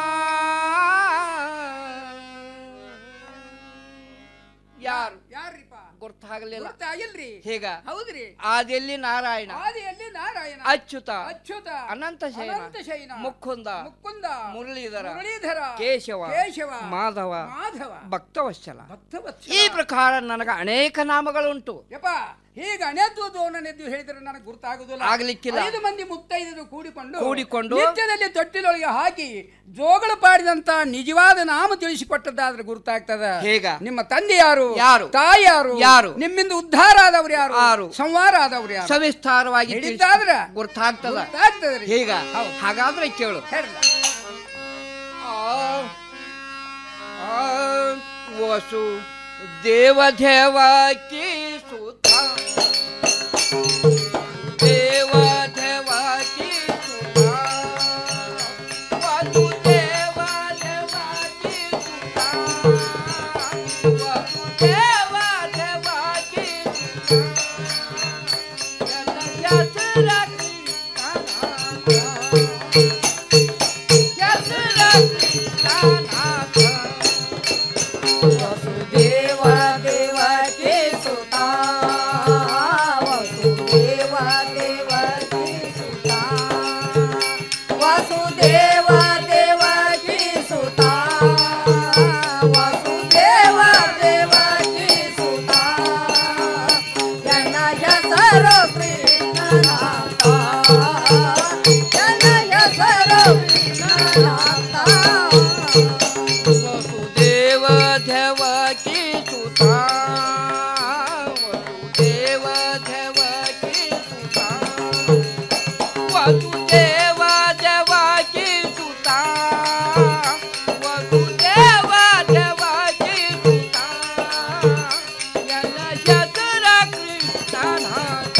ಯಾರು ಯಾರ್ರಿಪ್ಪ ಗೊತ್ತಾಗಲಿಲ್ಲ ಗೊತ್ತಾಗಿಲ್ರಿ ಹೇಗ ಹೌದ್ರಿ ಆದೆಲ್ಲಿ ನಾರಾಯಣ ಆದಿಯಲ್ಲಿ ನಾರಾಯಣ ಅಚ್ಯುತ ಅಚ್ಯುತ ಅನಂತ ಶಯನ ಅನಂತ ಶಯನ ಮುಕುಂದ ಮುಕುಂದ ಮುರಳೀಧರ ಮುರಳೀಧರ ಕೇಶವ ಕೇಶವ ಮಾಧವ ಮಾಧವ ಭಕ್ತವತ್ಸಲ ಭಕ್ತವತ್ಸಲ. ಈ ಪ್ರಕಾರ ನನಗೆ ಅನೇಕ ನಾಮಗಳುಂಟು ಯಪ್ಪ ಹೀಗೆ ಅನೆದ್ದು ಹೇಳಿದ್ರೆ ನನಗೆ ಗುರ್ತಾಗುದಿಲ್ಲ ಆಗ್ಲಿಕ್ಕಿಲ್ಲ. ಐದು ಮಂದಿ ಮುತ್ತೈದರು ಕೂಡಿಕೊಂಡು ಕೂಡಿಕೊಂಡು ನಿತ್ಯದಲ್ಲಿ ತೊಟ್ಟಿಲೊಳಗೆ ಹಾಕಿ ಜೋಗಳು ಪಾಡಿದಂತ ನಿಜವಾದ ನಾಮ ತಿಳಿಸಿಕೊಟ್ಟದ್ದಾದ್ರೆ ಗುರ್ತಾಗ್ತದ ಹೇಗ? ನಿಮ್ಮ ತಂದೆ ಯಾರು ಯಾರು? ತಾಯಿ ಯಾರು ಯಾರು? ನಿಮ್ಮಿಂದ ಉದ್ಧಾರ ಆದವ್ರು ಯಾರು ಯಾರು? ಸಂವಾರ ಆದವ್ರು ಯಾರು ಸವಿಸ್ತಾರವಾಗಿ ಹೇಳಿದ್ದಾದ್ರ ಗುರ್ತಾಗ್ತದ ಗುರ್ತಾಗ್ತದ್ರಿ. ಹೇಗ ಹಾಗಾದ್ರೆ ಕೇಳು ಹೇಳ್ರಿ. ಆ, ವಸು ದೇವದೇವ ಕಿ ಸುತ ದೇವದೇವ ಕಿ ಸುತ ವಸು ದೇವದೇವ ಕಿ ಸುತ ವಸು ದೇವದೇವ ಕಿ ಸುತ ಜನ ಹೆಸರ ವಸುದೇವ ದೇವಕಿ ಸುತ ವಸುದೇವ ದೇವಕಿ ಸುತ ವಸುದೇವ ದೇವಕಿ ಸುತ ವಸುದೇವ ದೇವಕಿ ಸುತ ಜನ ಹೆಸರು ಕೃಷ್ಣನಾಥ ಜನ ಹೆಸರು ಕೃಷ್ಣನಾಥ ವಸುದೇವ ದೇವಕಿ ಸುತ ವಸುದೇವ ದೇವಕಿ ಸುತ ವಸುದೇವ ದೇವಕಿ ಸುತ ವಸುದೇವ ದೇವಕಿ ಸುತ ಎಲ್ಲ ಶತರ ಕೃಷ್ಣನಾಥ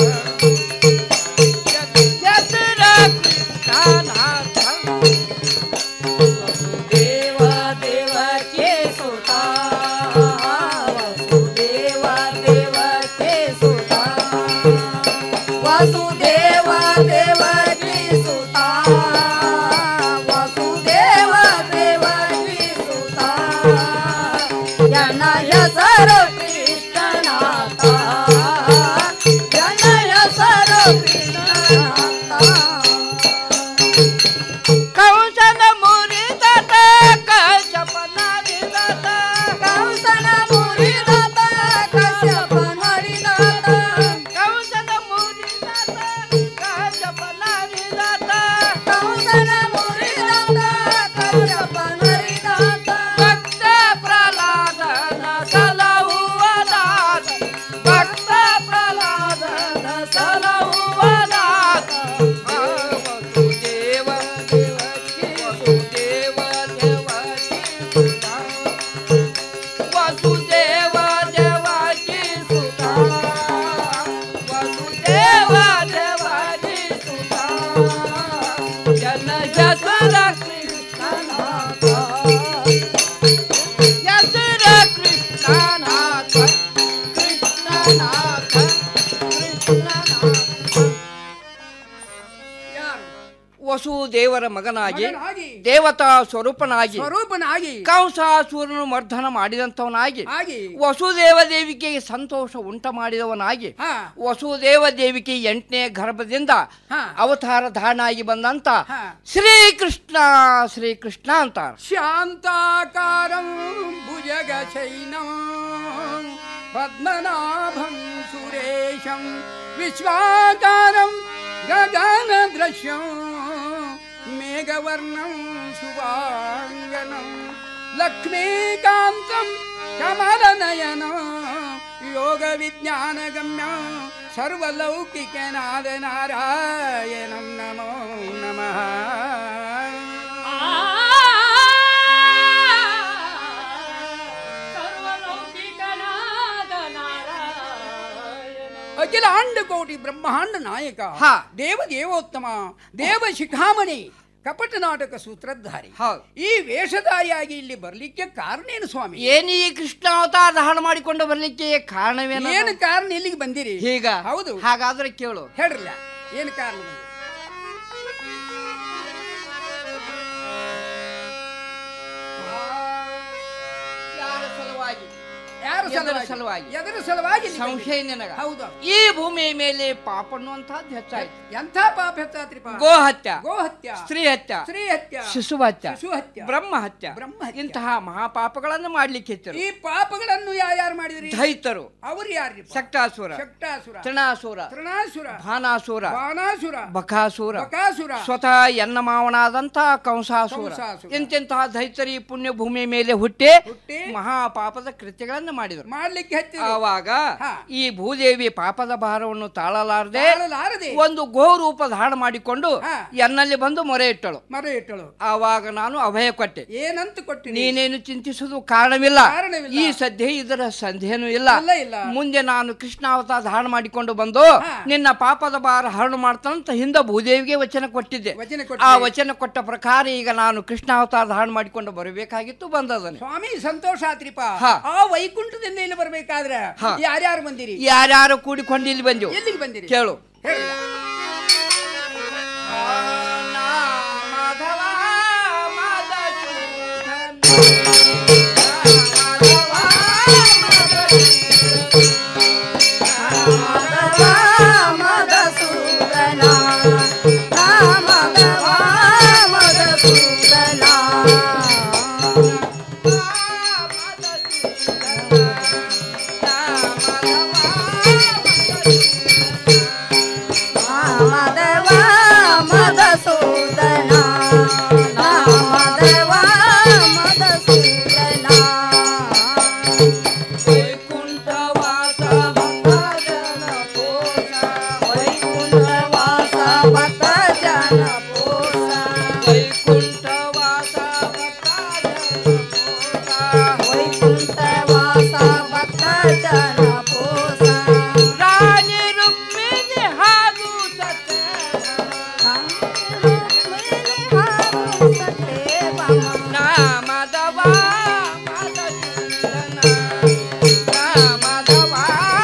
ಶತರ ಕೃಷ್ಣನಾಥ ದೇವ ದೇವಕಿ ಸುತ ವಸುದೇವ ದೇವಕಿ ಸುತ ವಸುದೇವ ದೇವಕಿ ಸುತ ವಸುದೇವರ ಮಗನಾಗಿ ಮಗನಾಗಿ, ದೇವತಾ ಸ್ವರೂಪನಾಗಿ ಸ್ವರೂಪನಾಗಿ ಕಂಸಾಸುರನು ಮರ್ದನ ಮಾಡಿದಂತವನಾಗಿ ಆಗಿ ವಸುದೇವ ದೇವಿಗೆ ಸಂತೋಷ ಉಂಟ ಮಾಡಿದವನಾಗಿ ಹಾ. ವಸುದೇವ ದೇವಿಗೆ ಎಂಟನೇ ಗರ್ಭದಿಂದ ಹಾ. ಅವತಾರ ಧಾರಣಾಗಿ ಬಂದಂತ ಹಾ. ಶ್ರೀಕೃಷ್ಣ ಶ್ರೀಕೃಷ್ಣ ಅಂತಾರ ಶಾಂತಾಕಾರಂ ಭುಜಗಶೈನಂ ಪದ್ಮನಾಭಂ ಸುರೇಶಂ ವಿಶ್ವಾಕಾರಂ ಗಗನದೃಶ್ಯಂ ಮೇಘವರ್ಣಂ ಶುಭಾಂಗನಂ ಲಕ್ಷ್ಮೀಕಾಂತಂ ಕಮಲನಯನ ಯೋಗ ವಿಜ್ಞಾನಗಮ್ಯ ಸರ್ವಲೌಕಿಕನಾದ ನಾರಾಯಣಂ ನಮೋ ನಮಃ ಅಖಿಲ ಅಂಡಕೋಟಿ ಬ್ರಹ್ಮಾಂಡ ನಾಯಕ ದೇವ ದೇವೋತ್ತಮ ದೇವ ಶಿಖಾಮಣಿ ಕಪಟ ನಾಟಕ ಸೂತ್ರಧಾರಿ ಈ ವೇಷಧಾರಿಯಾಗಿ ಇಲ್ಲಿ ಬರ್ಲಿಕ್ಕೆ ಕಾರಣ ಏನು ಸ್ವಾಮಿ ಏನು ಈ ಕೃಷ್ಣ ಅವತಾರ ಧಾರಣ ಮಾಡಿಕೊಂಡು ಬರ್ಲಿಕ್ಕೆ ಕಾರಣವೇನು ಏನು ಕಾರಣ ಇಲ್ಲಿಗೆ ಬಂದಿರಿ ಹೀಗ ಹೌದು ಹಾಗಾದ್ರೆ ಕೇಳು ಹೇಳ್ರಲ್ಲ ಏನು ಕಾರಣ ಬಂದಿರಿ ಯಾರ ಸಲುವಾಗಿ ಯಾರ ಎದರ ಸಲುವಾಗಿ ಸಲುವಾಗಿ ಎದರ ಸಲುವಾಗಿ ಇಲ್ಲಿ ಸಂಶಯ ನಿನಗ ಹೌದು ಈ ಭೂಮಿಯ ಮೇಲೆ ಪಾಪ ಅನ್ನುವಂತಹದ್ದು ಹೆಚ್ಚಾಯ್ತು ಎಂಥ ಪಾಪ ಹೆಚ್ಚಾತ್ರಿಪ ಗೋ ಹತ್ಯ ಗೋ ಹತ್ಯ ಸ್ತ್ರೀ ಹತ್ಯ ಸ್ತ್ರೀ ಹತ್ಯ ಶಿಶು ಹತ್ಯ ಶಿಶು ಹತ್ಯ ಬ್ರಹ್ಮ ಹತ್ಯ ಇಂತಹ ಮಹಾಪಾಪಗಳನ್ನು ಮಾಡ್ಲಿಕ್ಕೆ ಹೆಚ್ಚರು ಈ ಪಾಪಗಳನ್ನು ಯಾರ್ಯಾರು ಮಾಡಿದ್ರಿ ದೈತರು ಅವರು ಯಾರ್ರಿ ಶಕ್ತಾಸುರ ಶಕ್ತಾಸುರ ತೃಣಾಸುರ ತೃಣಾಸುರ ಭಾನಾಸುರ ಬಾಣಾಸುರ ಬಕಾಸುರ ಬಕಾಸುರ ಸ್ವತಃ ಎನ್ನ ಮಾವನಾದಂತಹ ಕಂಸಾಸುರ ಕಂಸಾಸುರ. ಇಂತೆಂತಹ ದೈತರಿ ಪುಣ್ಯ ಭೂಮಿಯ ಮೇಲೆ ಹುಟ್ಟಿ ಹುಟ್ಟಿ ಮಹಾಪಾಪದ ಕೃತ್ಯಗಳನ್ನು ಮಾಡಿದರು ಮಾಡ್ಲಿಕ್ಕೆ ಹತ್ತಿ ಆವಾಗ ಈ ಭೂದೇವಿ ಪಾಪದ ಭಾರವನ್ನು ತಾಳಲಾರದೆ ತಾಳಲಾರದೆ ಒಂದು ಗೋ ರೂಪ ಧಾರಣ ಮಾಡಿಕೊಂಡು ಎನ್ನಲ್ಲಿ ಬಂದು ಮೊರೆ ಇಟ್ಟಳು ಮರ ಇಟ್ಟಳು ಆವಾಗ ನಾನು ಅಭಯ ಕೊಟ್ಟೆ ಏನಂತ ಕೊಟ್ಟಿರಿ ನೀನೇನು ಚಿಂತಿಸುವುದು ಕಾರಣವಿಲ್ಲ ಕಾರಣವಿಲ್ಲ. ಈ ಸದ್ಯ ಇದರ ಸಂದೇಹನೂ ಇಲ್ಲ ಇಲ್ಲ, ಇಲ್ಲ. ಮುಂದೆ ನಾನು ಕೃಷ್ಣಾವತಾರ ಧಾರಣ ಮಾಡಿಕೊಂಡು ಬಂದು ನಿನ್ನ ಪಾಪದ ಭಾರ ಹರಣ ಮಾಡ್ತಾನಂತ ಹಿಂದ ಭೂದೇವಿಗೆ ವಚನ ಕೊಟ್ಟಿದ್ದೆ ವಚನ ಆ ಕೊಟ್ಟಿರಿ. ವಚನ ಕೊಟ್ಟ ಪ್ರಕಾರ ಈಗ ನಾನು ಕೃಷ್ಣಾವತಾರ ಧಾರಣ ಮಾಡಿಕೊಂಡು ಬರಬೇಕಾಗಿತ್ತು ಬಂದದನೆ ಸ್ವಾಮಿ ಸಂತೋಷ ಆತ್ರಿಪ ಹಾ. ಆ ವೈಕುಂಠದಿಂದ ಇಲ್ಲಿ ಬರ್ಬೇಕಾದ್ರೆ ಹಾ. ಯಾರ್ಯಾರು ಬಂದಿರಿ ಯಾರ್ಯಾರು ಕೂಡಿಕೊಂಡು ಇಲ್ಲಿ ಬಂದೆವು ಎಲ್ಲಿಗೆ ಬಂದಿರಿ ಕೇಳು ಹೇಳಿ ರಾಣಿ ರುಕ್ಮಿಣಿ ಹಾಗೂ ನಾಮದವ ನಾಮದವ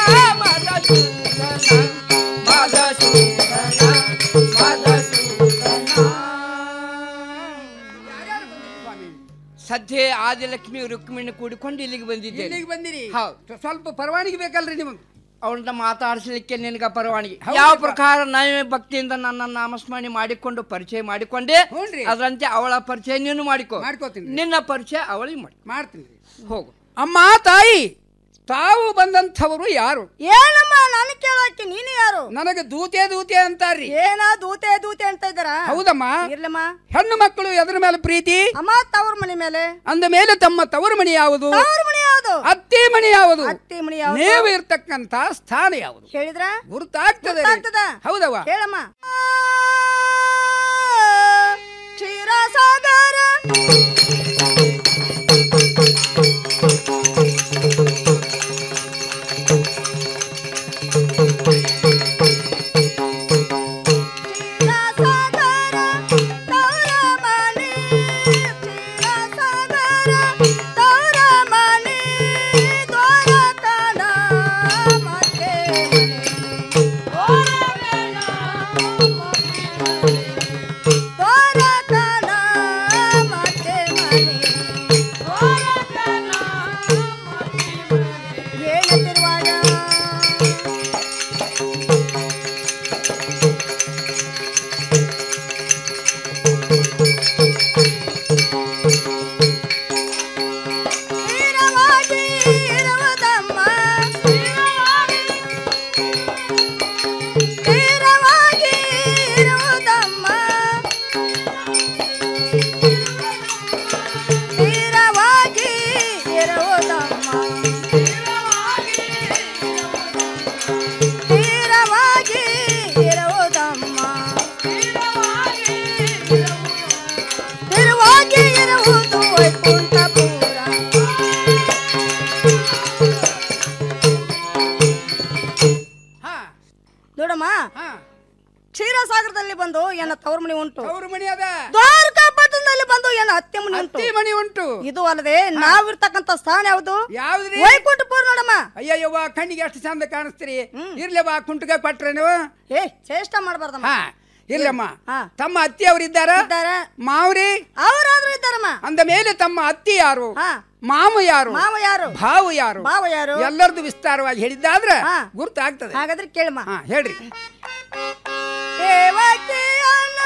ಸದ್ಯ ಆದಿಲಕ್ಷ್ಮಿ ರುಕ್ಮಿಣಿ ಕೂಡಿಕೊಂಡು ಇಲ್ಲಿಗೆ ಬಂದಿದ್ದೇನೆ ಇಲ್ಲಿಗೆ ಬಂದಿರಿ ಹೌದು ಸ್ವಲ್ಪ ಪರವಾನಿಗೆ ಬೇಕಲ್ರಿ ನಿಮಗೆ ಅವಳನ್ನ ಮಾತಾಡಿಸ್ಲಿಕ್ಕೆ ನಿನಗ ಪರವಾನಗಿ ಹೌದಪ್ಪ. ಯಾವ ಪ್ರಕಾರ ನಾನು ಭಕ್ತಿಯಿಂದ ನನ್ನ ನಾಮಸ್ಮರಣೆ ಮಾಡಿಕೊಂಡು ಪರಿಚಯ ಮಾಡಿಕೊಂಡೆ ಹ್ಞೂನ್ರಿ. ಅದರಂತೆ ಅವಳ ಪರಿಚಯ ನೀನು ಮಾಡಿಕೊ ಮಾಡ್ಕೋತೀನಿ ನಿನ್ನ ಪರಿಚಯ ಅವಳಿಗೆ ಮಾಡಿ ಮಾಡ್ತೀನಿ ಹೋಗು ಅಮ್ಮ ತಾಯಿ ತಾವು ಬಂದಂಥವರು ಯಾರು ಏನಮ್ಮ ನಾನು ಕೇಳೋಕೆ ನೀನು ಯಾರು ನನಗೆ ದೂತೆ ದೂತೆ ಅಂತಾರ್ರಿ ಏನ ದೂತೆ ದೂತೆ ಅಂತ ಇದ್ದಾರ ಹೌದಮ್ಮ ಇರ್ಲಮ್ಮ ಹೆಣ್ಣು ಮಕ್ಕಳು ಎದ್ರ ಮೇಲೆ ಪ್ರೀತಿ ಅಮ್ಮ ತವ್ರ ಮನೆ ಮೇಲೆ ಅಂದ ಮೇಲೆ ತಮ್ಮ ತವರು ಮಣಿ ಯಾವುದು ತವ್ರ ಮನೆ ಯಾವುದು ಅತ್ತೆ ಮಣಿ ಯಾವುದು ಅತ್ತೆ ಮನೆ ಯಾವುದು ನೀವು ಇರ್ತಕ್ಕಂತ ಸ್ಥಾನ ಯಾವುದು ಹೇಳಿದ್ರ ಗುರುತಾಗ್ತದೆ ರೀ. ಗೊತ್ತಾಗ್ತದ? ಹೌದವ್ವ ಹೇಳಮ್ಮ ಕ್ಷೀರಸಾಗರ ಮನೆ ಬಂದು ಎನ್ನ ತವ್ರ ಮನಿ ಉಂಟು ತವ್ರ ಮನಿ ಅದ ದ್ವಾರಕಾ ಪಟ್ಟಣದಲ್ಲಿ ಬಂದು ಎನ್ನ ಅತ್ತೆ ಮನಿ ಉಂಟು ಅತ್ತಿ ಮನಿ ಉಂಟು ಇದು ಅಲ್ಲದೆ ನಾವಿರ್ತಕ್ಕಂತ ಸ್ಥಾನ ಯಾವುದು ಯಾವ್ದ್ರಿ ವೈಕುಂಠಪುರ ನೋಡಮ್ಮ ಅಯ್ಯಯ್ಯವ್ವ ಕಣ್ಣಿಗೆ ಎಷ್ಟು ಚಂದ ಕಾಣಿಸ್ತೀರಿ ಇರ್ಲೇವಾ ಕುಂಟಗ ಕೊಟ್ರೆ ನೀವು ಏ ಚೇಷ್ಟ ಮಾಡಬಾರ್ದಮ್ಮ ಹಾ ಇರ್ಲಮ್ಮ ಹಾ. ತಮ್ಮ ಅತ್ತಿ ಅವ್ರು ಇದ್ದಾರ ಇದ್ದಾರೆ. ಮಾವ್ರಿ ಅವರಾದ್ರೂ ಇದ್ದಾರಮ್ಮ ಅಂದ ಮೇಲೆ ತಮ್ಮ ಅತ್ತಿ ಯಾರು ಹಾ. ಮಾಮ ಯಾರು ಮಾವ ಯಾರು ಭಾವ ಯಾರು ಭಾವ ಯಾರು ಎಲ್ಲರದು ವಿಸ್ತಾರವಾಗಿ ಹೇಳಿದ್ದಾದ್ರೆ ಹಾ. ಗುರ್ತಾಗ್ತದೆ ಹಾಗಾದ್ರೆ ಕೇಳಮ್ಮ ಹಾ ಹೇಳ್ರಿ ದೇವಕಿಯನ್ನ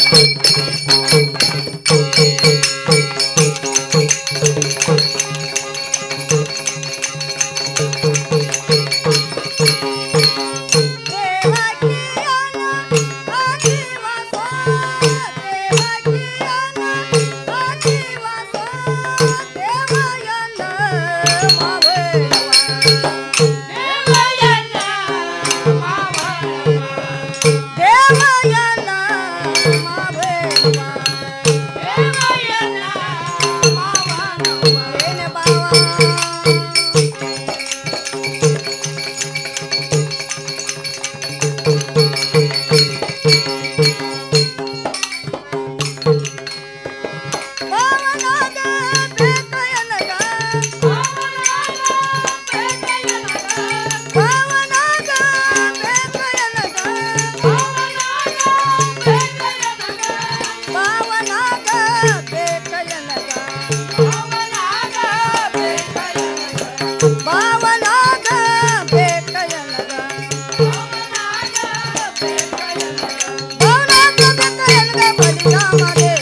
ಭಾವನಾಗ ಬೇಕಯನಗ ಭಾವನಾಗ ಬೇಕಯನಗ ಬಲಿರಾಮ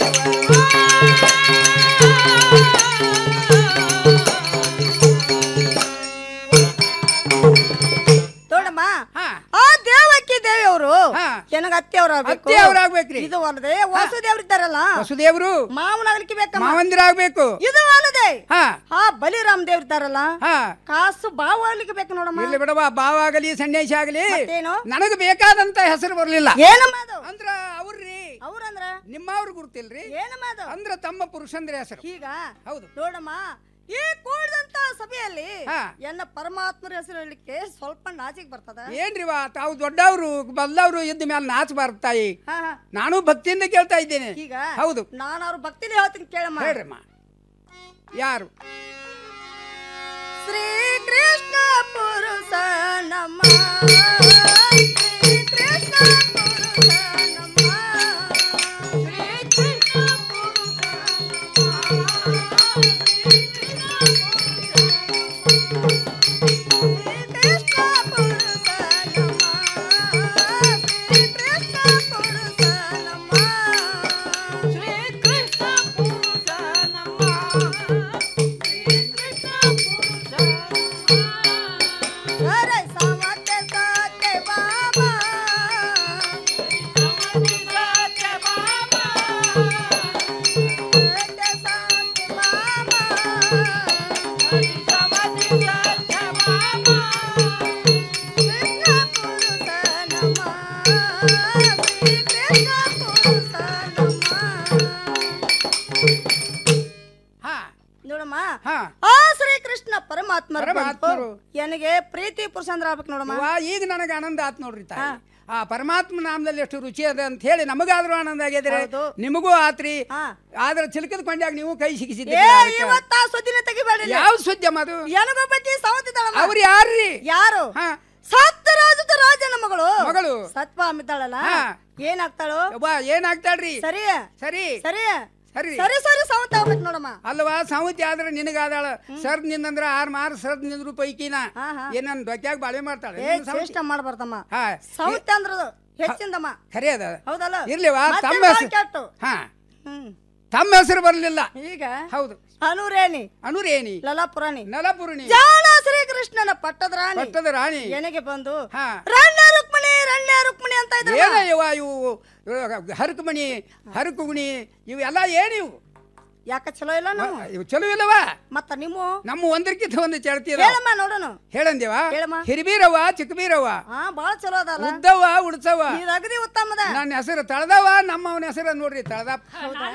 ನೋಡಮ್ಮ ಆ ದೇವಕ್ಕಿ ದೇವಿ ಅವರು ನನಗ ಅತ್ತೆ ಅವ್ರ ಅತ್ತೆ ಅವ್ರಾಗ್ಬೇಕ್ರಿ. ಇದು ಅಲ್ಲದೆ ವಾಸುದೇವ್ರಿದ್ದಾರಲ್ಲ ವಸುದೇವ್ರು ಮಾವನಾಗ್ಲಿಕ್ಕೆ ಬೇಕಮ್ಮ ಮಾವಂದಿರಾಗ್ಬೇಕು ಇದು ಅಲ್ಲದೆ ಹಾ ಆ ಬಲಿರಾಮ್ ದೇವ್ರಿದ್ದಾರಲ್ಲ ಹಾ ಕಾಸು ಬಾವು ಆಗ್ಲಿಕ್ಕೆ ಬೇಕು ನೋಡಮ್ಮ ಇರ್ಲಿ ಬಿಡವ ಬಾವ ಆಗಲಿ ಸನ್ಯಾಸಿ ಆಗಲಿ ಮತ್ತೇನು? ನನಗೆ ಬೇಕಾದಂತ ಹೆಸರು ಬರ್ಲಿಲ್ಲ ಏನಮ್ಮ ಅದು ಅಂದ್ರ ಅವ್ರಿ ಅವ್ರಂದ್ರ ನಿಮ್ಮವ್ರು ಗುರ್ತಿಲ್ರಿ ಏನಮ್ಮ ಅದು ಅಂದ್ರ ತಮ್ಮ ಪುರುಷಂದ್ರ ಹೆಸರು ಈಗ ಹೌದು ನೋಡಮ್ಮ ಈ ಕೂಡಿದಂತ ಸಭೆಯಲ್ಲಿ ಹಾ. ಎನ್ನ ಪರಮಾತ್ಮರ ಹೆಸರು ಹೇಳಲಿಕ್ಕೆ ಸ್ವಲ್ಪ ನಾಚಿಕ್ ಬರ್ತದ ಏನ್ರಿವಾ ತಾವು ದೊಡ್ಡವರು ಬಲ್ಲವರು ಇದ್ದ ಮೇಲೆ ನಾಚಬಾರ್ದು ತಾಯಿ ಹಾ, ಹಾ. ನಾನು ಭಕ್ತಿಯಿಂದ ಕೇಳ್ತಾ ಇದ್ದೇನೆ ಈಗ ಹೌದು ನಾನು ಅವ್ರ ಭಕ್ತಿನೇ ಹೇಳ್ತೀನಿ ಕೇಳಮ್ಮ ಹೇಳ್ರಮ್ಮ ಯಾರು ಶ್ರೀ ಕೃಷ್ಣ ಪುರುಷ ನಮ್ಮ ಶ್ರೀ ಕೃಷ್ಣ ಪುರುಷ ನಮ್ಮ ಶ್ರೀ ಕೃಷ್ಣ ನೋಡಮ್ಮ ಹಾ ಆ ಶ್ರೀ ಕೃಷ್ಣ ಪರಮಾತ್ಮ ಪರಮಾತ್ಮರು. ನನಗೆ ಪ್ರೀತಿ ಪುರುಷ ಅಂದ್ರ ಆಗ್ಬೇಕು ನೋಡಮ್ಮ ವಾ, ಈಗ ನನಗೆ ಆನಂದ ಆತ್ ನೋಡ್ರಿ ತಾಯಿ ಆ ಪರಮಾತ್ಮ ನಾಮದಲ್ಲಿ ಎಷ್ಟು ರುಚಿ ಅದ ಅಂತ ಹೇಳಿ ನಮಗಾದ್ರೂ ಆನಂದ ಆಗ್ಯದ್ರೆ ನಿಮಗೂ ಆತ್ರಿ ಆದ್ರೆ ಚಿಲಕದ ಕೊಂಡ್ಯಾಗ ನೀವು ಕೈ ಏ ಸಿಗಿಸಿದ್ದೀರಿ ಇವತ್ತ ಸುದ್ದಿನ ತೆಗಿಬೇಡಿ ಯಾವ ಸುದ್ದಿ ಅದು ನನಗೋ ಬಗ್ಗೆ ಸವತಿದ್ದಾಳಮ್ಮ ಅವ್ರು ಯಾರ್ರಿ ಯಾರು ಹಾ. ಸತ್ಯರಾಜದ ರಾಜನ ಮಗಳು ಮಗಳು. ಸತ್ವಾಮಿದ್ದಾಳಲ್ಲ ಹಾ. ಏನಾಗ್ತಾಳು ಯವ್ವ, ಏನಾಗ್ತಾಳ್ರಿ ಸರಿ ಸರಿ ಸರಿ ಸರಿ ಸರಿ ಸರಿ ಸವತ ಆಗ್ಬೇಕು ನೋಡಮ್ಮ ಅಲ್ವಾ ಸಾವತಿ ಆದ್ರೆ ನಿನಗಾದಾಳ ಸರ್ದ್ ನಿಂದಂದ್ರ ಆರ್ ಮಾರ್ ಸರ್ದ್ ನಿಂದ್ರು ಪೈಕಿನ ಹಾ, ಹಾ. ಏನನ್ ದೊಕ್ಯಾಗ ಬಾಳೆ ಮಾಡ್ತಾಳೆ ಏ ನಿನ್ನ ಸಾವತಿ. ಚೇಷ್ಟ ಮಾಡ್ಬಾರ್ದಮ್ಮ ಹಾ ಸೌತ್ ಅಂದ್ರದು ಹೆಚ್ಚಿಂದಮ್ಮ ಖರೆ ಅದ ಹೌದಲ್ಲ ಇರ್ಲಿವಾ ಮತ್ತೆ ತಮ್ಮ ಬಾಳ್ ಹೆಸರು ಕೆಟ್ಟು. ಹಾ ಹ್ಮ್ ತಮ್ಮ ಹೆಸರು ಬರ್ಲಿಲ್ಲ ಈಗ ಹೌದು ಅನುರೇಣಿ ಅನುರೇಣಿ ಲಲಾಪುರಾಣಿ ನಲಪುರಣಿ ಜಾಣ ಶ್ರೀಕೃಷ್ಣನ ಪಟ್ಟದ ರಾಣಿ ಪಟ್ಟದ ರಾಣಿ ನನಗೆ ಬಂದು ಹಾ ರಣ್ಯ ರುಕ್ಮಿಣಿ ರಣ್ಯ ರುಕ್ಮಿಣಿ ಅಂತ ಇದ್ರು ಏನ ಇವ ಇವು ಹರಕುಮಣಿ ಹರಕುಗುಣಿ ಇವೆಲ್ಲ ಏನಿವು ಯಾಕ ಚಲೋ ಇಲ್ಲ ನಾವು ಇವು ಚಲೋ ಇಲ್ಲವಾ ಮತ್ತ ನಿಮ್ಮ ನಮ್ಮ ಒಂದಕ್ಕಿಂತ ಒಂದು ಚರ್ತಿ ಹೇಳಮ್ಮ ನೋಡೋಣ ಹೇಳಂದೇವ ಹೇಳಮ್ಮ. ಹಿರಿಬೀರವ ಚಿಕ್ಕಬೀರವ ಹಾ ಬಾಳ ಚಲೋ ಅದಲ್ಲ ಉದ್ದವ ಉಡ್ಸವ ಇದು ಅಗದಿ ಉತ್ತಮದ ನನ್ನ ಹೆಸರು ತಳದವ ನಮ್ಮವನ ಹೆಸರು ನೋಡ್ರಿ ತಳದಪ್ಪ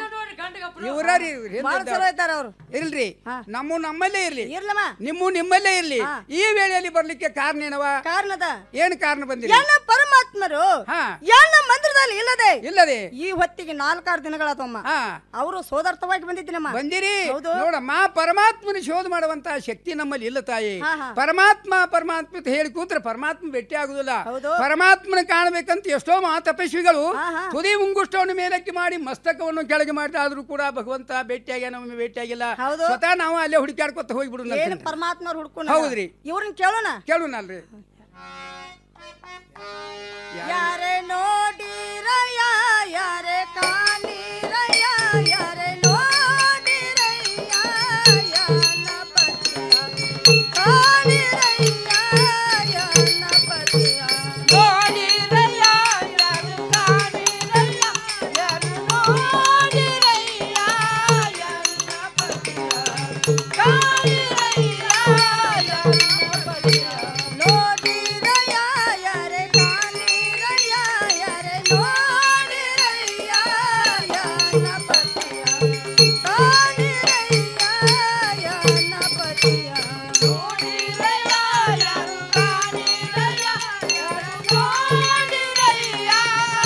ಇವ್ರಾರಿ ಬಾಳ ಚಲೋ ಇದ್ದಾರೆ ಅವ್ರು ಇರ್ಲ್ರಿ ನಮ್ಮ ನಮ್ಮಲ್ಲೇ ಇರ್ಲಿ ಇರ್ಲಮ್ಮ ನಿಮ್ಮ ನಿಮ್ಮಲ್ಲೇ ಇರ್ಲಿ ಈ ವೇಳೆಯಲ್ಲಿ ಬರ್ಲಿಕ್ಕೆ ಕಾರಣ ಏನವ ಕಾರಣದ ಏನ್ ಕಾರಣ ಬಂದಿರಿ ಎಲ್ಲ ಪರಮಾತ್ಮ ಪರಮಾತ್ಮರು ಎಲ್ಲ ಮಂದಿರದಲ್ಲಿ ಇಲ್ಲದೆ ಇಲ್ಲದೆ ಈ ಹೊತ್ತಿಗೆ ನಾಲ್ಕಾರು ದಿನಗಳಾತಮ್ಮ ಅವರು ಸೋದರ್ಥವಾಗಿ ಬಂದಿದ್ದೀನಮ್ಮ ಬಂದಿರಿ ಹೌದು ನೋಡಮ್ಮ ಪರಮಾತ್ಮನ ಶೋಧ ಮಾಡುವಂತಹ ಶಕ್ತಿ ನಮ್ಮಲ್ಲಿ ಇಲ್ಲ ತಾಯಿ ಹಾ, ಹಾ. ಪರಮಾತ್ಮ ಪರಮಾತ್ಮ ಅಂತ ಹೇಳಿ ಕೂತ್ರೆ ಪರಮಾತ್ಮ ಭೇಟಿ ಆಗುದಿಲ್ಲ ಪರಮಾತ್ಮನ ಕಾಣಬೇಕಂತ ಎಷ್ಟೋ ಮಹಾ ತಪಸ್ವಿಗಳು ತುದಿ ಮುಂಗುಷ್ಟವನ್ನು ಮೇಲಕ್ಕೆ ಮಾಡಿ ಮಸ್ತಕವನ್ನು ಕೆಳಗೆ ಮಾಡಿ ಆದ್ರೂ ಕೂಡ ಭಗವಂತ ಭೇಟಿಯಾಗಿ ನಮಗೆ ಭೇಟಿಯಾಗಿಲ್ಲ ಸ್ವತಃ ನಾವು ಅಲ್ಲೇ ಹುಡುಕಾಡ್ಕೊತ ಹೋಗ್ಬಿಡು ಏನು ಪರಮಾತ್ಮರು ಹುಡ್ಕೊಂಡು ಹೌದ್ರಿ ಇವ್ರನ್ನ ಕೇಳೋಣ ಕೇಳುನಲ್ರಿ ಯಾರೇ ನೋಡಿರಯ್ಯ ಯಾರ